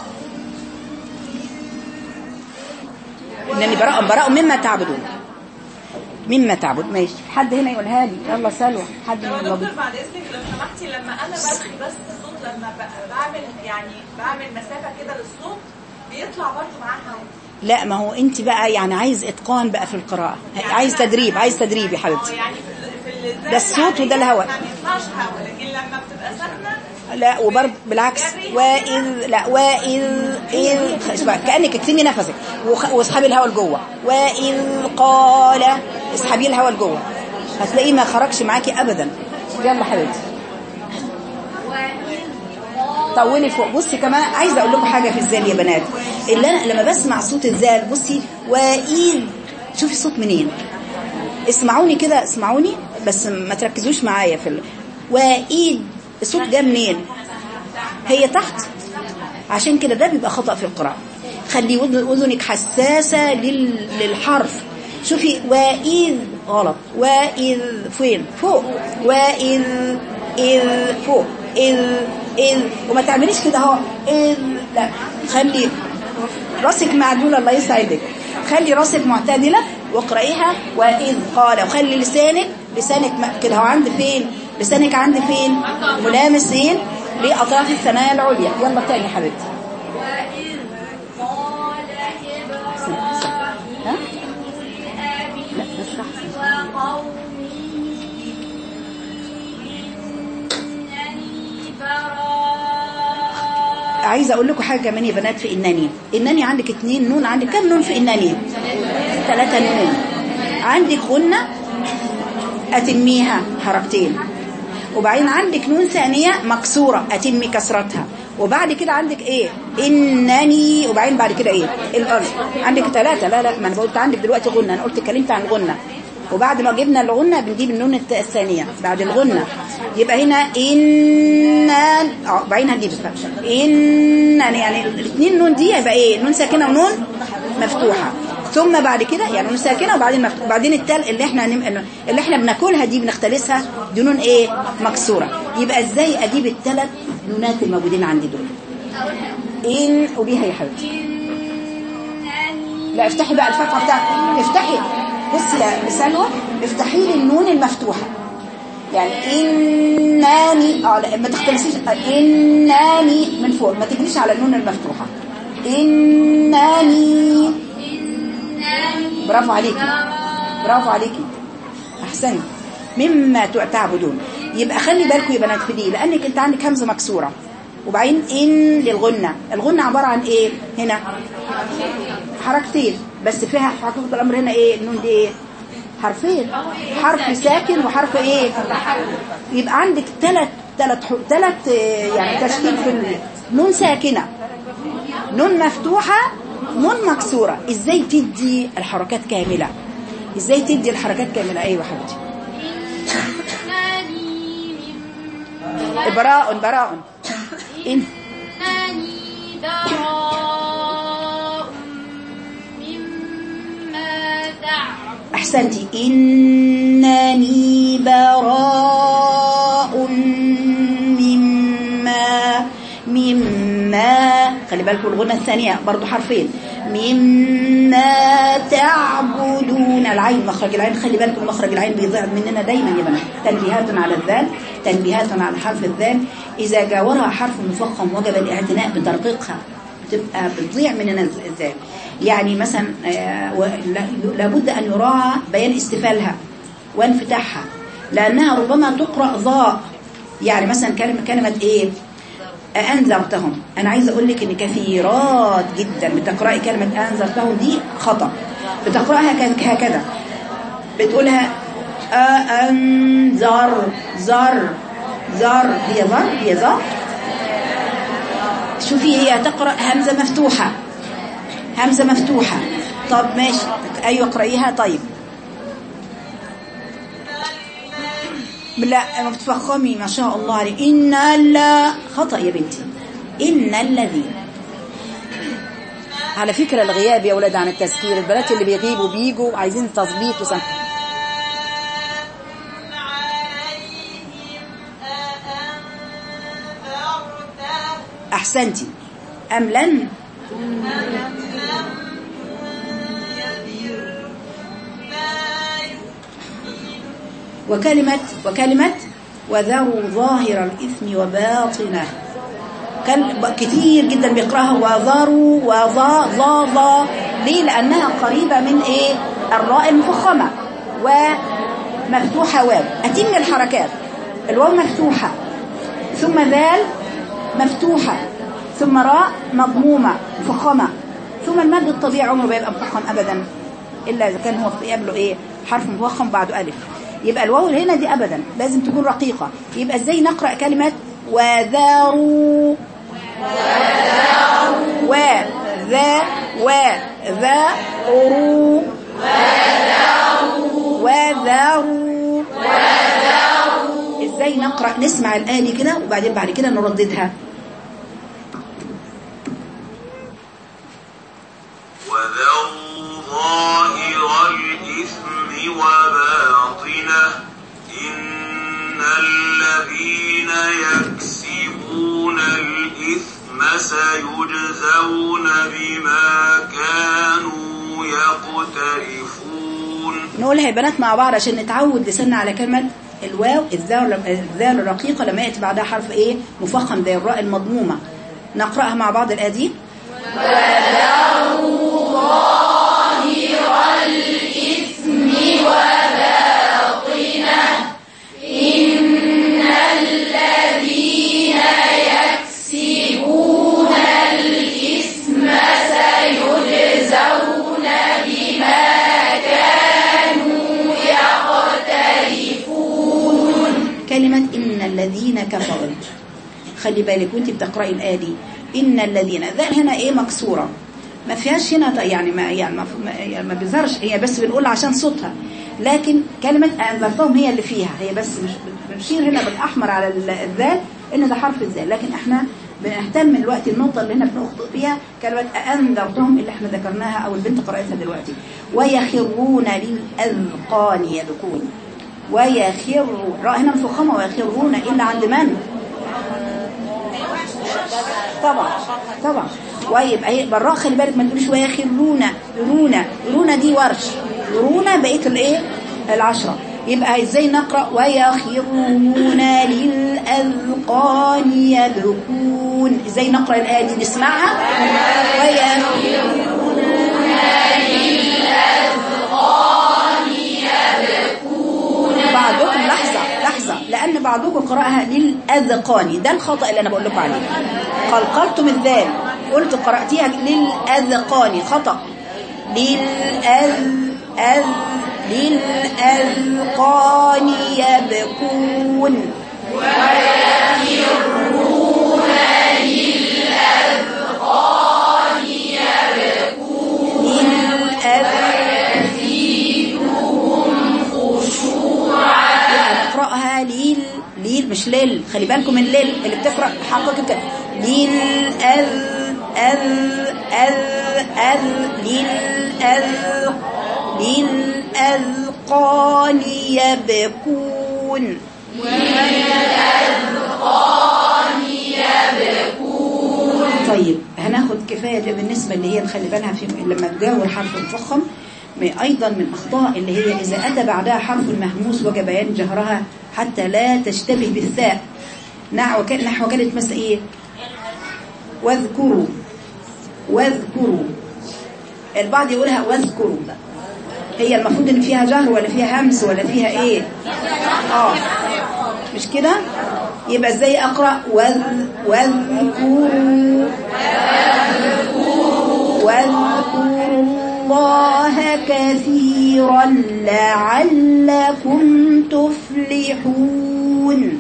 S1: انني براء براء مما تعبدون مما تعبد ماشي حد هنا يقولها لي يلا سلوى حد
S5: لو
S1: من
S5: يا
S1: الموجود
S5: دكتور بعد اذنك لو سمحتي لما انا برخي بس الصوت لما ب- بعمل يعني بعمل مسافه كده للصوت بيطلع برضه معاه هوا
S1: لا ما هو انت بقى يعني عايز اتقان بقى في القراءة عايز تدريب عايز تدريب يا
S5: اه
S1: حبيبتي
S5: يعني في ال- في ال-
S1: ده الصوت وده الهواء.
S5: ما بيطلعش هوا لكن لما بتبقى ساكنه
S1: لا وبرضه بالعكس وإذ لا وإذ إذ اسمع كأنك اكتمي نفسك وخ- واسحبي الهواء لجوه وإذ قال اسحبي الهواء لجوه هتلاقيه ما خرجش معاكي أبدا يلا حبيبتي طولي فوق بصي كمان عايزه اقول لكم حاجه في الزال يا بنات اللي انا لما بسمع صوت الزال بصي واذ شوفي صوت منين اسمعوني كده اسمعوني بس ما تركزوش معايا في ال... واذ الصوت جه منين هي تحت عشان كده ده بيبقى خطأ في القراءة خلي وذ- أذنك حساسة لل... للحرف شوفي وإذ غلط وإذ فين فوق وإذ إذ فوق إذ إذ وما تعمليش كده اهو إذ لا خلي راسك معدولة الله يسعدك خلي راسك معتدلة واقرأيها وإذ قال وخلي لسانك لسانك م- كده هو عند فين لسانك عند فين ملامس فين لأطراف الثنايا العليا يلا تاني يا حبيبتي
S2: وإذ قال
S1: ها؟
S2: إبراهيم
S1: لا بس أحسن
S2: وقومه إنني براء
S1: عايزه اقول لكم حاجه كمان يا بنات في انني انني عندك اتنين نون عندك كام نون في انني ثلاثه نون عندك غنه اتميها حركتين وبعدين عندك نون ثانيه مكسوره اتمي كسرتها وبعد كده عندك ايه انني وبعدين بعد كده ايه الارض عندك ثلاثه لا لا ما انا قلت عندك دلوقتي غنه انا قلت اتكلمت عن غنه وبعد ما جبنا الغنة بنجيب النون الت- الثانية بعد الغنة يبقى هنا إن اه بعدين هنجيب إن يعني الاثنين نون دي يبقى إيه نون ساكنة ونون مفتوحة ثم بعد كده يعني نون ساكنة وبعدين مفتوحة وبعدين التال اللي احنا هنم... اللي احنا بناكلها دي بنختلسها دي نون ايه مكسورة يبقى ازاي اجيب الثلاث نونات الموجودين عندي دول إن وبيها يا حبيبتي
S2: إنني
S1: لا افتحي بقى الفتحة بتاعتك افتحي بصي يا سلوى افتحي لي النون المفتوحة يعني إناني اه لا ما تختلسيش إناني من فوق ما تجريش على النون المفتوحة إناني
S2: إنني
S1: برافو عليكي برافو عليكي احسنت مما تع- تعبدون يبقى خلي بالكم يا بنات في دي لانك انت عندك همزه مكسوره وبعدين ان للغنه الغنه عباره عن ايه هنا حركتين بس فيها حقيقه الامر هنا ايه النون دي ايه حرفين حرف ساكن وحرف ايه يبقى عندك ثلاث ثلاث ثلاث يعني تشكيل في ال- نون ساكنه نون مفتوحة نون مكسورة ازاي تدي الحركات كاملة ازاي تدي الحركات كاملة ايوه حبيبتي
S2: إنني من
S1: براء براء إن
S2: إنني براء مما تعبد
S1: احسنتي انني براء مما مما خلي بالكم الغنة الثانية برضو حرفين مما تعبدون العين مخرج العين خلي بالكم مخرج العين بيضيع مننا دايما يا بنات تنبيهات على الذال تنبيهات على حرف الذال إذا جاورها حرف مفخم وجب الاعتناء بترقيقها بتبقى بتضيع مننا الذال يعني مثلا آه، و- لا- لابد أن يراعى بيان استفالها وانفتاحها لأنها ربما تقرأ ضاء يعني مثلا كلمة كلمة إيه أنذرتهم أنا عايزة أقول لك إن كثيرات جدا بتقرأي كلمة أنذرتهم دي خطأ بتقرأها ك- هكذا بتقولها أنذر زر زر هي ظر هي ظر شوفي هي تقرأ همزة مفتوحة همزة مفتوحة طب ماشي أيوة اقرأيها طيب لا ما بتفخمي ما شاء الله عليك إن لا خطأ يا بنتي إن الذي على فكرة الغياب يا ولاد عن التذكير البنات اللي بيغيبوا بيجوا عايزين تظبيط وسن...
S4: عليهم أأنذرتهم
S1: أحسنتي أم لن وكلمة وكلمة وذروا ظاهر الإثم وباطنه كان ب- كتير جدا بيقراها وذروا وظا ظا ظا ليه لأنها قريبة من إيه الراء المفخمة ومفتوحة واو أتم الحركات الواو مفتوحة ثم ذال مفتوحة ثم راء مضمومة مفخمة ثم المد الطبيعي عمره ما يبقى مفخم أبدا إلا إذا كان هو في قبله إيه حرف مفخم بعده ألف يبقى الواو هنا دي أبدا لازم تكون رقيقة يبقى إزاي نقرأ كلمة وذاروا وذا وذا أرو وذاروا ازاي نقرأ نسمع الآية دي كده وبعدين بعد كده نرددها
S3: وذروا ظاهر الإثم وباطنه إن الذين يكسبون الإثم سيجزون بما كانوا يقترفون
S1: نقولها يا بنات مع بعض عشان نتعود لساننا على كلمة الواو الذال الذال الرقيقة لما يأتي بعدها حرف ايه مفخم زي الراء المضمومة نقرأها مع بعض الآية دي كلمة إن الذين كفروا خلي بالك وانت بتقرأي الآية دي إن الذين ذال هنا إيه مكسورة ما فيهاش هنا ط- يعني ما يعني ما, ما, يعني ما بيظهرش هي بس بنقول عشان صوتها لكن كلمة أنذرتهم هي اللي فيها هي بس مش بنشير هنا بالأحمر على ال- الذال إن ده حرف الذال لكن إحنا بنهتم الوقت النقطة اللي هنا بنخطئ فيها كلمة أنذرتهم اللي إحنا ذكرناها أو البنت قرأتها دلوقتي ويخرون للأذقان يبكون ويخروا راء هنا مفخمة ويخرون إلا عند من؟ طبعا طبعا ويبقى هي بالراء خلي بالك ما تقوليش ويخرون يرون يرون دي ورش يرون بقيه الايه العشرة يبقى ازاي نقرا ويخرون للاذقان يبكون ازاي نقرا الايه دي نسمعها ويخرون بعضكم لحظة لحظة لأن بعضكم قرأها للأذقان ده الخطأ اللي أنا بقول لكم عليه قلقلتم الذال قلت قرأتيها للأذقان خطأ للأذ أذ للأذقان يبكون يبقى نقرأها ليل ليل مش ليل خلي بالكم من ليل اللي بتقرأ حقك كده ليل أذ أذ أذ أذ ليل أذ ليل أذقان يبكون طيب هناخد كفاية ده بالنسبة اللي هي نخلي بالها في لما تجاور حرف مفخم ما أيضا من الأخطاء اللي هي إذا أتى بعدها حرف مهموس وجب بيان جهرها حتى لا تشتبه بالثاء نحو ك- نحو كلمة مثلا إيه واذكروا واذكروا البعض يقولها واذكروا هي المفروض ان فيها جهر ولا فيها همس ولا فيها ايه اه مش كده يبقى ازاي اقرا واذ واذكروا واذكروا الله كثيرا لعلكم تفلحون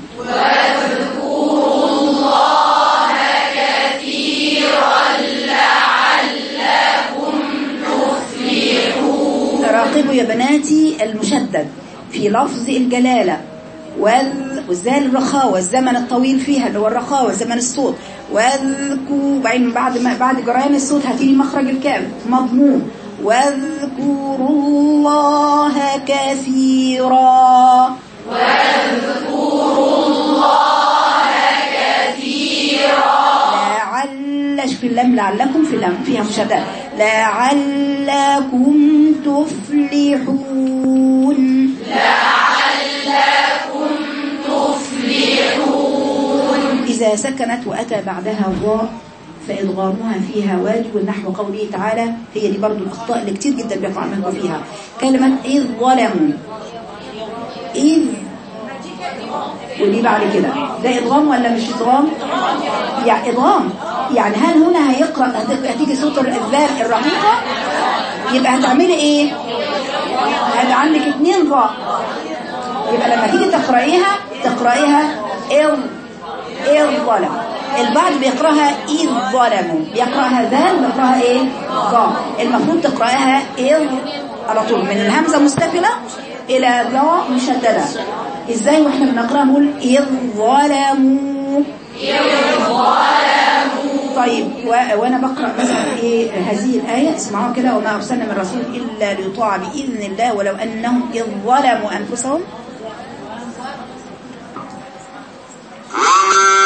S1: راقبوا يا بناتي المشدد في لفظ الجلالة وال- والزال الرخاوة الزمن الطويل فيها اللي هو الرخاوة زمن الصوت واذكروا بعدين بعد ما بعد جريان الصوت هتيجي مخرج الكاف مضموم واذكروا الله كثيرا لعل في اللام لعلكم في اللام فيها مشدد لعلكم تفلحون لعلكم إذا سكنت وأتى بعدها ضاء فإدغامها فيها واجب نحو قوله تعالى هي دي برضو الأخطاء اللي كتير جدا بيقع منكم فيها كلمة إذ ظلموا إذ ودي بعد كده ده إدغام ولا مش إدغام؟ يعني إدغام يعني هل هنا هيقرأ هت- هتيجي صوت الذال الرقيقة يبقى هتعملي إيه؟ هيبقى عندك اتنين ضاء يبقى لما تيجي تقرأيها تقرأيها إذ إذ ظلم البعض بيقرأها إذ ظلموا بيقرأها ذال بيقرأها إيه؟ ضاء المفروض تقرأها إذ على طول من الهمزة مستفلة إلى ضاء مشددة إزاي وإحنا بنقرأها نقول إذ ظلموا طيب و- وانا بقرا مثلا ايه هذه الايه اسمعوها كده وما ارسلنا من رسول الا ليطاع باذن الله ولو انهم اذ ظلموا انفسهم
S3: وما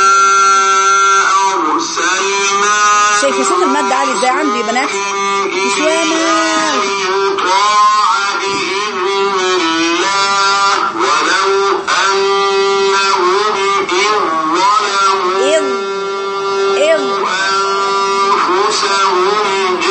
S3: أرسلنا
S1: شايفه صوت المد عالي ازاي عندي يا بنات نسوانا
S3: يطاع بإذن الله ولو أنهم إذ ظلموا
S1: اذ اذ
S3: أنفسهم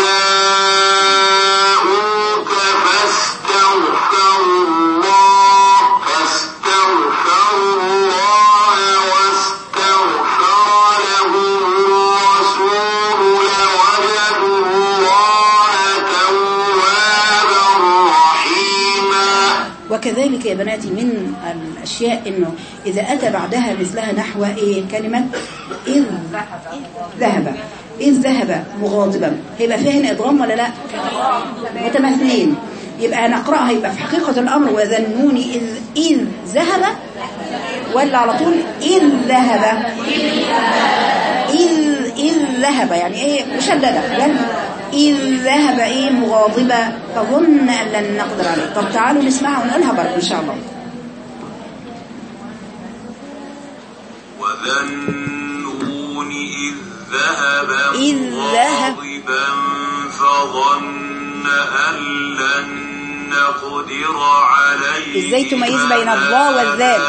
S3: جاءوك فاستغفروا الله فاستغفروا الله واستغفر لهم الرسول لوجدوا الله توابا رحيما
S1: وكذلك يا بناتي من الاشياء انه اذا اتى بعدها مثلها نحو ايه كلمه اذ ذهب اذ ذهب مغاضبا هيبقى فيها هنا ادغام ولا لا متماثلين يبقى نقراها يبقى في حقيقه الامر وذنوني اذ اذ ذهب ولا على طول اذ ذهب إذ إذ ذهب يعني إيه مشددة يعني إذ ذهب إيه مغاضبة فظن أن لن نقدر عليه طب تعالوا نسمعها ونقولها برضه إن شاء الله
S3: وذنون إذ ذهب
S1: إذ ذهب.
S3: مغاضبا فظن أن لن نقدر عليه
S1: إزاي تميز بين الضاء والذال؟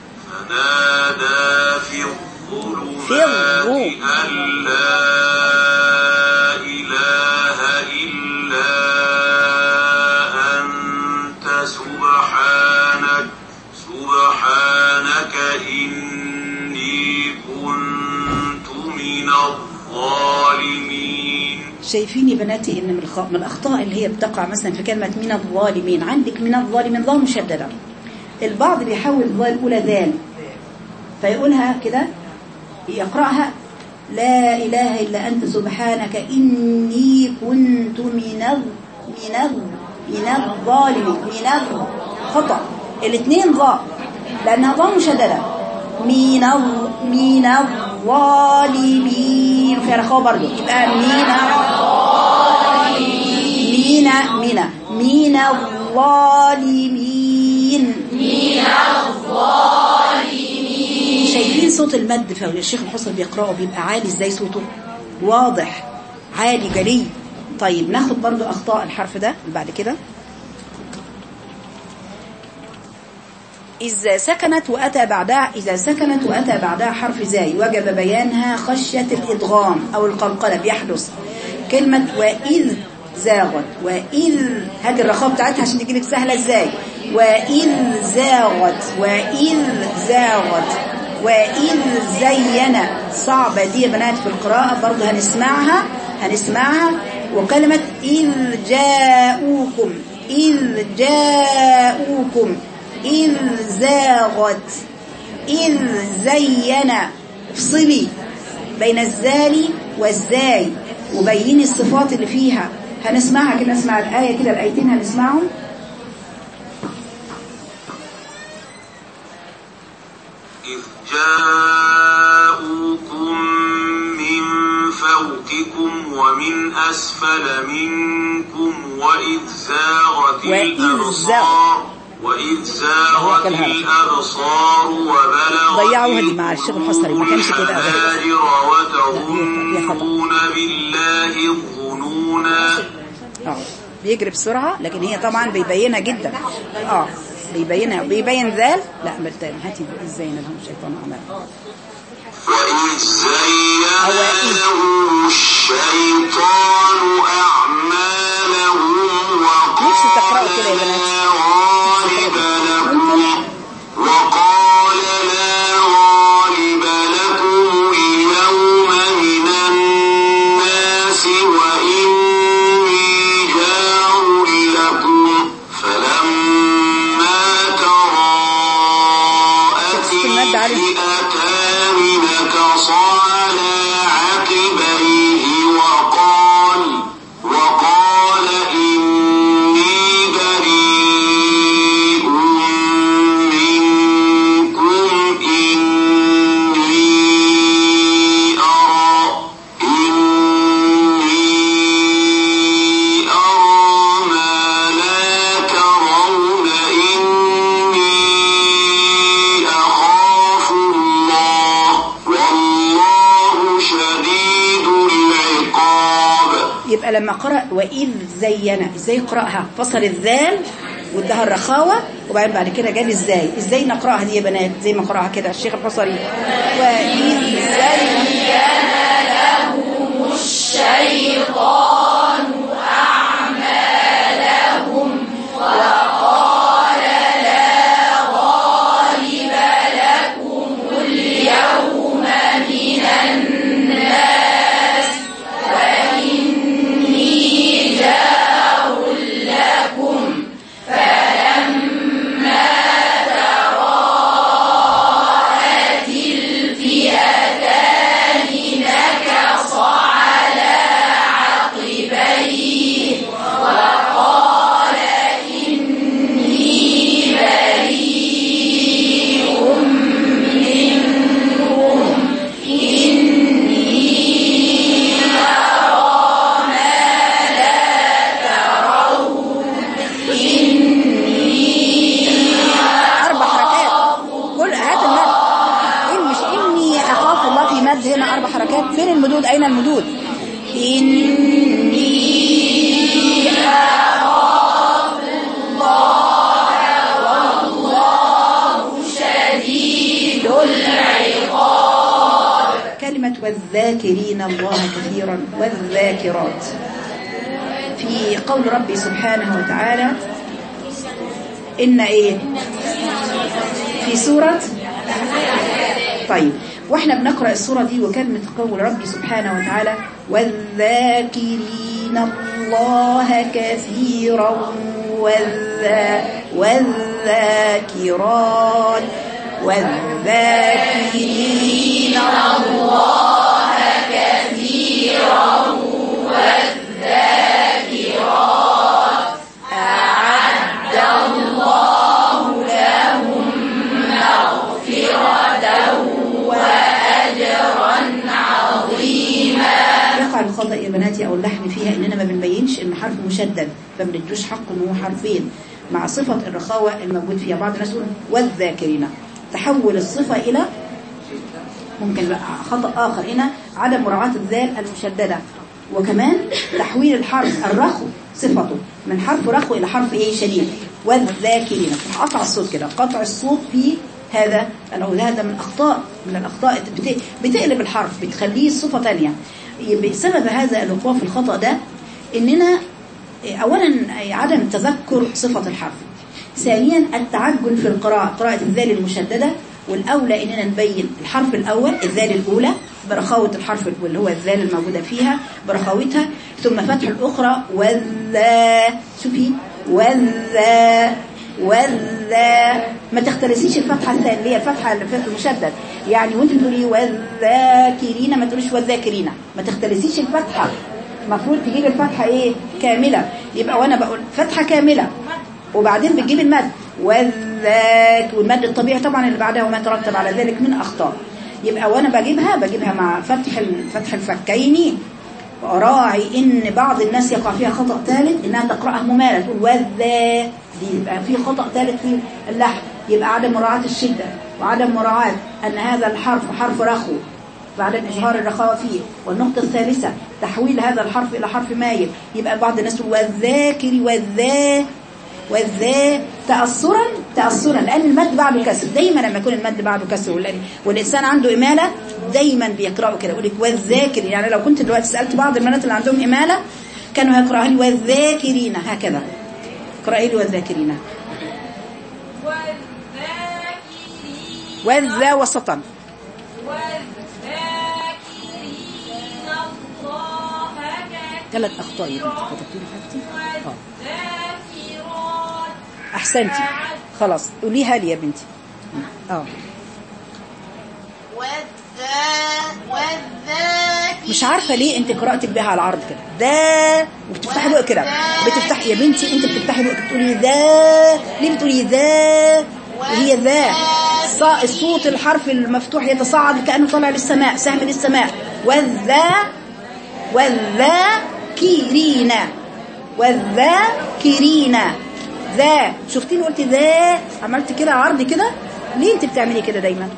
S3: فنادى في
S1: في
S3: الظلمات
S1: الظلم.
S3: أن لا إله إلا أنت سبحانك سبحانك إني كنت من الظالمين
S1: شايفين يا بناتي إن من, الخ... من الأخطاء اللي هي بتقع مثلا في كلمة من الظالمين عندك من الظالمين ظاء مشددة البعض بيحول الظاء الأولى ذال فيقولها كده يقرأها لا إله إلا أنت سبحانك إني كنت من الظ... من الظ... من الظالمين من الخطأ الاثنين ضاء لأنها ضاء مشددة من الظ... من الظالمين في رخاء برضو يبقى من من من من الظالمين شايفين صوت المد فالشيخ الحسن بيقرأه بيبقى عالي ازاي صوته واضح عالي جلي طيب ناخد برضو اخطاء الحرف ده اللي بعد كده إذا سكنت وأتى بعدها إذا سكنت وأتى بعدها حرف زاي وجب بيانها خشية الإدغام أو القلقلة بيحدث كلمة وإذ زاغت وإذ هذه الرخاء بتاعتها عشان تجيلك سهلة إزاي وإذ زاغت وإذ زاغت وإذ زين صعبة دي يا بنات في القراءة برضه هنسمعها هنسمعها وكلمة إذ جاءوكم إذ جاءوكم إذ زاغت إذ زين افصلي بين الزال والزاي وبيني الصفات اللي فيها هنسمعها كده نسمع الآية كده الآيتين هنسمعهم
S3: إذ جاءوكم من فوقكم ومن أسفل منكم وإذ زاغت
S1: وإذ
S3: الأبصار وإذ زاغت
S1: هو كالهرب.
S3: الأبصار وبلغت
S1: ضيعوها دي مع الشيخ الحصري، ما كانش كده أبدا.
S3: الحناجر
S1: هي خطأ.
S3: وتظنون بالله الظنونا
S1: اه بيجري بسرعة لكن هي طبعا بيبينها جدا اه بيبينها بيبين ذال لا بالتالي هاتي ازاي لهم الشيطان اعمال
S3: وإذ زين
S1: أو وإذ.
S3: لهم الشيطان أعمالهم
S1: نفسي تقرأوا كده يا
S3: وقال
S1: بنات.
S3: لا غالب لكم
S1: ممكن؟
S3: وقال لا غالب لكم اليوم من الناس وإني جار لكم فلما تراءت
S1: تكتب المد عليه.
S3: الفئتان نكص على عقبيه وقال وقال إني بريء منكم إني أرى إني أرى ما لا ترون إني أخاف الله والله شديد العقاب
S1: يبقى لما قرأ وإذ زين ازاي يقرأها فصل الذال وادها الرخاوة وبعدين بعد كده جاب ازاي ازاي نقرأها دي يا بنات زي ما قرأها كده الشيخ الحصري وإذ زين أربع حركات كل هات المد إن مش إني أخاف الله في مد هنا أربع حركات فين المدود أين المدود إني كلمة والذاكرين الله كثيرا والذاكرات في قول ربي سبحانه وتعالى إن إيه في سورة طيب واحنا بنقرأ السورة دي وكلمة قول ربي سبحانه وتعالى والذاكرين الله كثيرا والذا والذاكرات والذاكرين الله كثيرا والذاكرات أعد الله لهم مغفرة وأجرا عظيما يقع الخطأ يا بناتي أو اللحن فيها إننا ما بنبينش إن حرف مشدد ما بندوش حقه إن هو حرفين مع صفة الرخاوة الموجود فيها بعض الناس يقول والذاكرين تحول الصفة إلى ممكن بقى خطأ آخر هنا عدم مراعاة الذال المشددة وكمان تحويل الحرف الرخو صفته من حرف رخو إلى حرف إيه شديد والذاكرين قطع الصوت كده قطع الصوت في هذا أو هذا من أخطاء من الأخطاء بت- بتقلب الحرف بتخليه صفة تانية بسبب هذا الوقوع في الخطأ ده إننا أولا عدم تذكر صفة الحرف ثانيا التعجل في القراءة قراءة الذال المشددة والأولى إننا نبين الحرف الأول الذال الأولى برخاوة الحرف واللي هو الذال الموجودة فيها برخاوتها ثم فتح الأخرى والذا شوفي والذا والذا ما تختلسيش الفتحة الثانية اللي هي الفتحة المشدد يعني وانت تقولي والذاكرين ما تقوليش والذاكرين ما تختلسيش الفتحة المفروض تجيب الفتحة ايه كاملة يبقى وانا بقول فتحة كاملة وبعدين بتجيب المد والذاك والمد الطبيعي طبعا اللي بعدها وما يترتب على ذلك من اخطاء يبقى وانا بجيبها بجيبها مع فتح فتح الفكين وراعي ان بعض الناس يقع فيها خطأ ثالث انها تقرأها ممالة تقول والذا دي يبقى في خطأ ثالث في اللحن يبقى عدم مراعاة الشدة وعدم مراعاة ان هذا الحرف حرف رخو بعدم إظهار الرخاوة فيه والنقطة الثالثة تحويل هذا الحرف إلى حرف مايل يبقى بعض الناس تقول والذاكر والذا والذا تأثرا تأثرا لأن المد بعده كسر دايما لما يكون المد بعده كسر والإن- والإنسان عنده إمالة دايما بيقرأوا كده يقول لك والذاكر يعني لو كنت دلوقتي سألت بعض البنات اللي عندهم إمالة كانوا يقرأوا لي والذاكرين هكذا اقرأي لي والذاكرين
S4: والذاكرين
S1: والذا وسطا
S4: والذاكرين الله
S1: ثلاث أخطاء يا بنتي كتبتي لي حاجتي اه
S4: والذاكرات
S1: أحسنتي خلاص قوليها لي يا بنتي اه
S4: والذا والذاكرين
S1: مش عارفة ليه انت قرأتك بيها على العرض كده ده وبتفتحي بقى كده بتفتحي يا بنتي انت بتفتحي بقى بتقولي ذا ليه بتقولي ذا هي ذا ص- الصوت الحرف المفتوح يتصاعد كأنه طالع للسماء سهم للسماء والذا والذاكرين والذاكرين ذا شفتيني قلت ذا عملت كده عرض كده ليه انت بتعملي كده دايما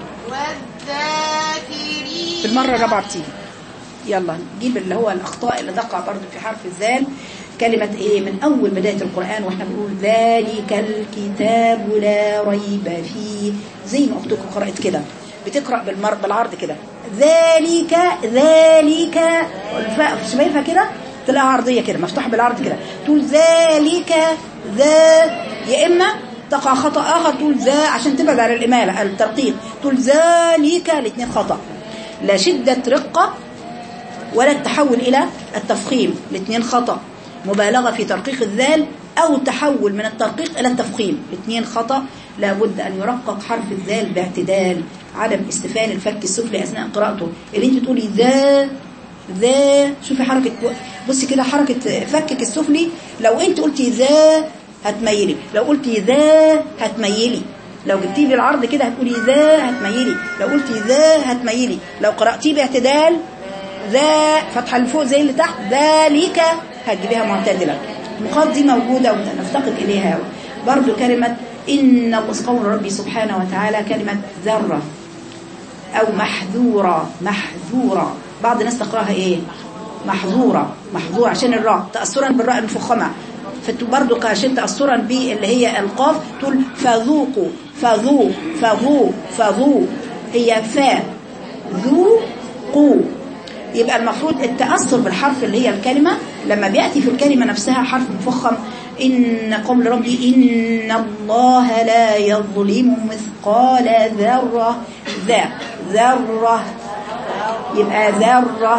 S4: والذاكرين
S1: في المرة الرابعة بتيجي يلا نجيب اللي هو الأخطاء اللي دقع برضو في حرف الذال كلمة إيه من أول بداية القرآن وإحنا بنقول ذلك الكتاب لا ريب فيه زي ما أختكم قرأت كده بتقرأ بالمر بالعرض كده ذلك ذلك الفاء شايفها كده تلاقيها عرضية كده مفتوحة بالعرض كده تقول ذلك ذا يا إما تقع خطأ آخر تقول ذا عشان تبعد على الإمالة الترقيق تقول ذلك الاثنين خطأ لا شدة رقة ولا التحول إلى التفخيم الاثنين خطأ مبالغة في ترقيق الذال أو تحول من الترقيق إلى التفخيم الاثنين خطأ لابد أن يرقق حرف الذال باعتدال عدم استفال الفك السفلي أثناء قراءته اللي انت تقولي ذا ذا شوفي حركة بصي كده حركة فكك السفلي لو انت قلتي ذا هتميلي لو قلتي ذا هتميلي لو جبتيه بالعرض كده هتقولي ذا هتميلي لو قلتي ذا هتميلي لو قرأتيه باعتدال ذا فتحة اللي فوق زي اللي تحت ذلك هتجيبيها معتدلة النقاط دي موجودة ونفتقد إليها برضو كلمة إن قول ربي سبحانه وتعالى كلمة ذرة أو محذورة محذورة بعض الناس تقراها إيه محظورة محظورة عشان الراء تأثرا بالراء المفخمة فبرضو عشان تأثرا باللي هي القاف تقول فذوقوا فذو فذو فذو هي فا ذو قو يبقى المفروض التأثر بالحرف اللي هي الكلمة لما بيأتي في الكلمة نفسها حرف مفخم إن قول ربي إن الله لا يظلم مثقال ذرة ذا ذرة يبقى ذرة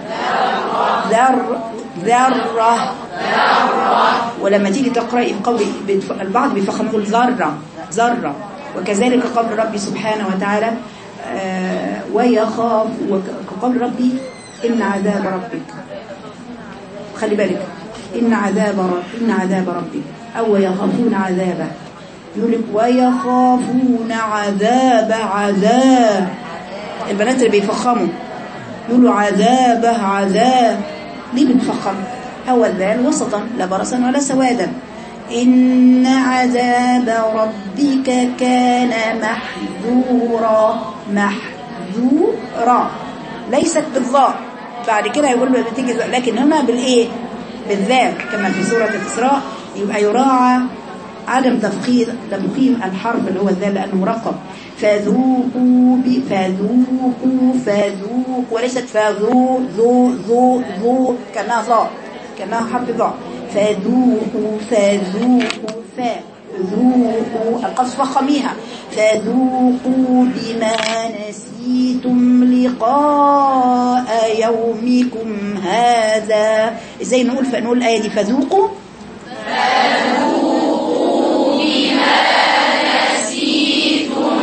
S1: ذر ذرة ولما تيجي تقرأي القول البعض بيفخم يقول ذرة ذرة وكذلك قول ربي سبحانه وتعالى آه ويخاف وقول ربي إن عذاب ربك خلي بالك إن عذاب رب إن عذاب ربك أو يخافون عذابه يقول لك ويخافون عذاب عذاب البنات اللي بيفخموا يقولوا عذابه عذاب ليه بنفخم هو الذال وسطا لا برصا ولا سوادا إن عذاب ربك كان محذورا محذورا ليست بالضاء بعد كده يقول له بتيجي لكن هنا بالايه بالذال كما في سورة الإسراء يبقى يراعى عدم تفخيم تفخيم الحرف اللي هو الذال لأنه مرقب فذوقوا فذوقوا فذوقوا وليست فذو ذو ذو ذو كانها ضاء كانها حرف ضاء فذوقوا فذوقوا فذوقوا القصف فخميها فذوقوا بما نسيتم لقاء يومكم هذا ازاي نقول فنقول الآية دي فذوقوا
S2: فذوقوا بما نسيتم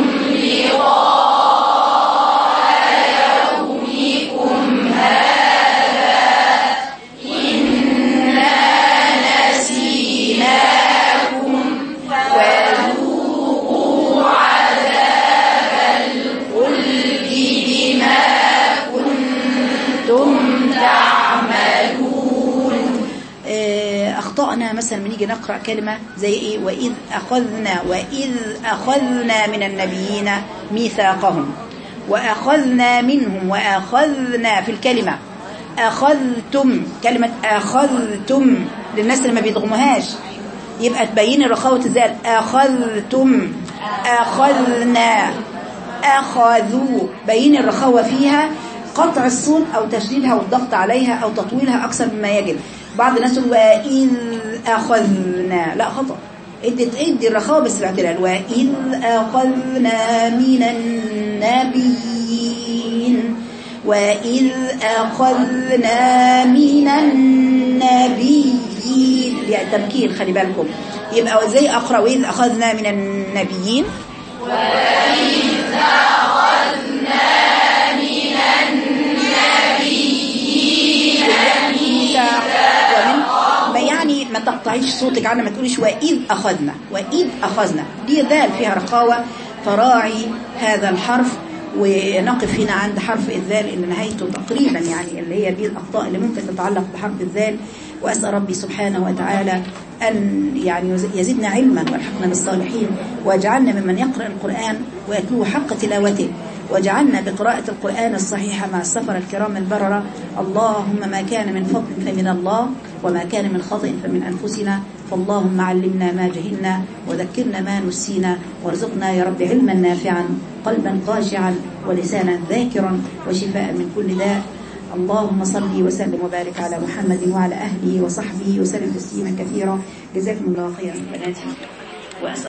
S2: لقاء يومكم هذا إنا نسيناكم وذوقوا عذاب الخلد بما كنتم تعملون
S1: أخطأنا مثلا من نيجي نقرأ كلمة زي إيه وإذ أخذنا وإذ أخذنا من النبيين ميثاقهم وأخذنا منهم وأخذنا في الكلمة أخذتم كلمة أخذتم للناس اللي ما بيضغموهاش يبقى تبين رخاوة ازاي أخذتم أخذنا أخذوا بين الرخاوة فيها قطع الصوت أو تشديدها والضغط عليها أو تطويلها أكثر مما يجب بعض الناس يقول وإذ أخذنا لا خطأ ادي ادي الرخاوة بس باعتدال وإذ أخذنا من النبيين وإذ أخذنا من النبيين يعني تمكين خلي بالكم يبقى ازاي أقرأ وإذ أخذنا من النبيين ومن ما يعني ما تقطعيش صوتك عنها ما تقوليش وإذ أخذنا وإذ أخذنا دي ذال فيها رخاوة فراعي هذا الحرف ونقف هنا عند حرف الذال اللي نهايته تقريبا يعني اللي هي دي الأخطاء اللي ممكن تتعلق بحرف الذال وأسأل ربي سبحانه وتعالى أن يعني يزدنا علما والحقنا بالصالحين واجعلنا ممن يقرأ القرآن ويتلوه حق تلاوته واجعلنا بقراءة القرآن الصحيحة مع السفر الكرام البررة اللهم ما كان من فضل فمن الله وما كان من خطأ فمن أنفسنا فاللهم علمنا ما جهلنا وذكرنا ما نسينا وارزقنا يا رب علما نافعا قلبا خاشعا ولسانا ذاكرا وشفاء من كل داء اللهم صل وسلم وبارك على محمد وعلى أهله وصحبه وسلم تسليما كثيرا جزاكم الله خيرا بناتي وأسأل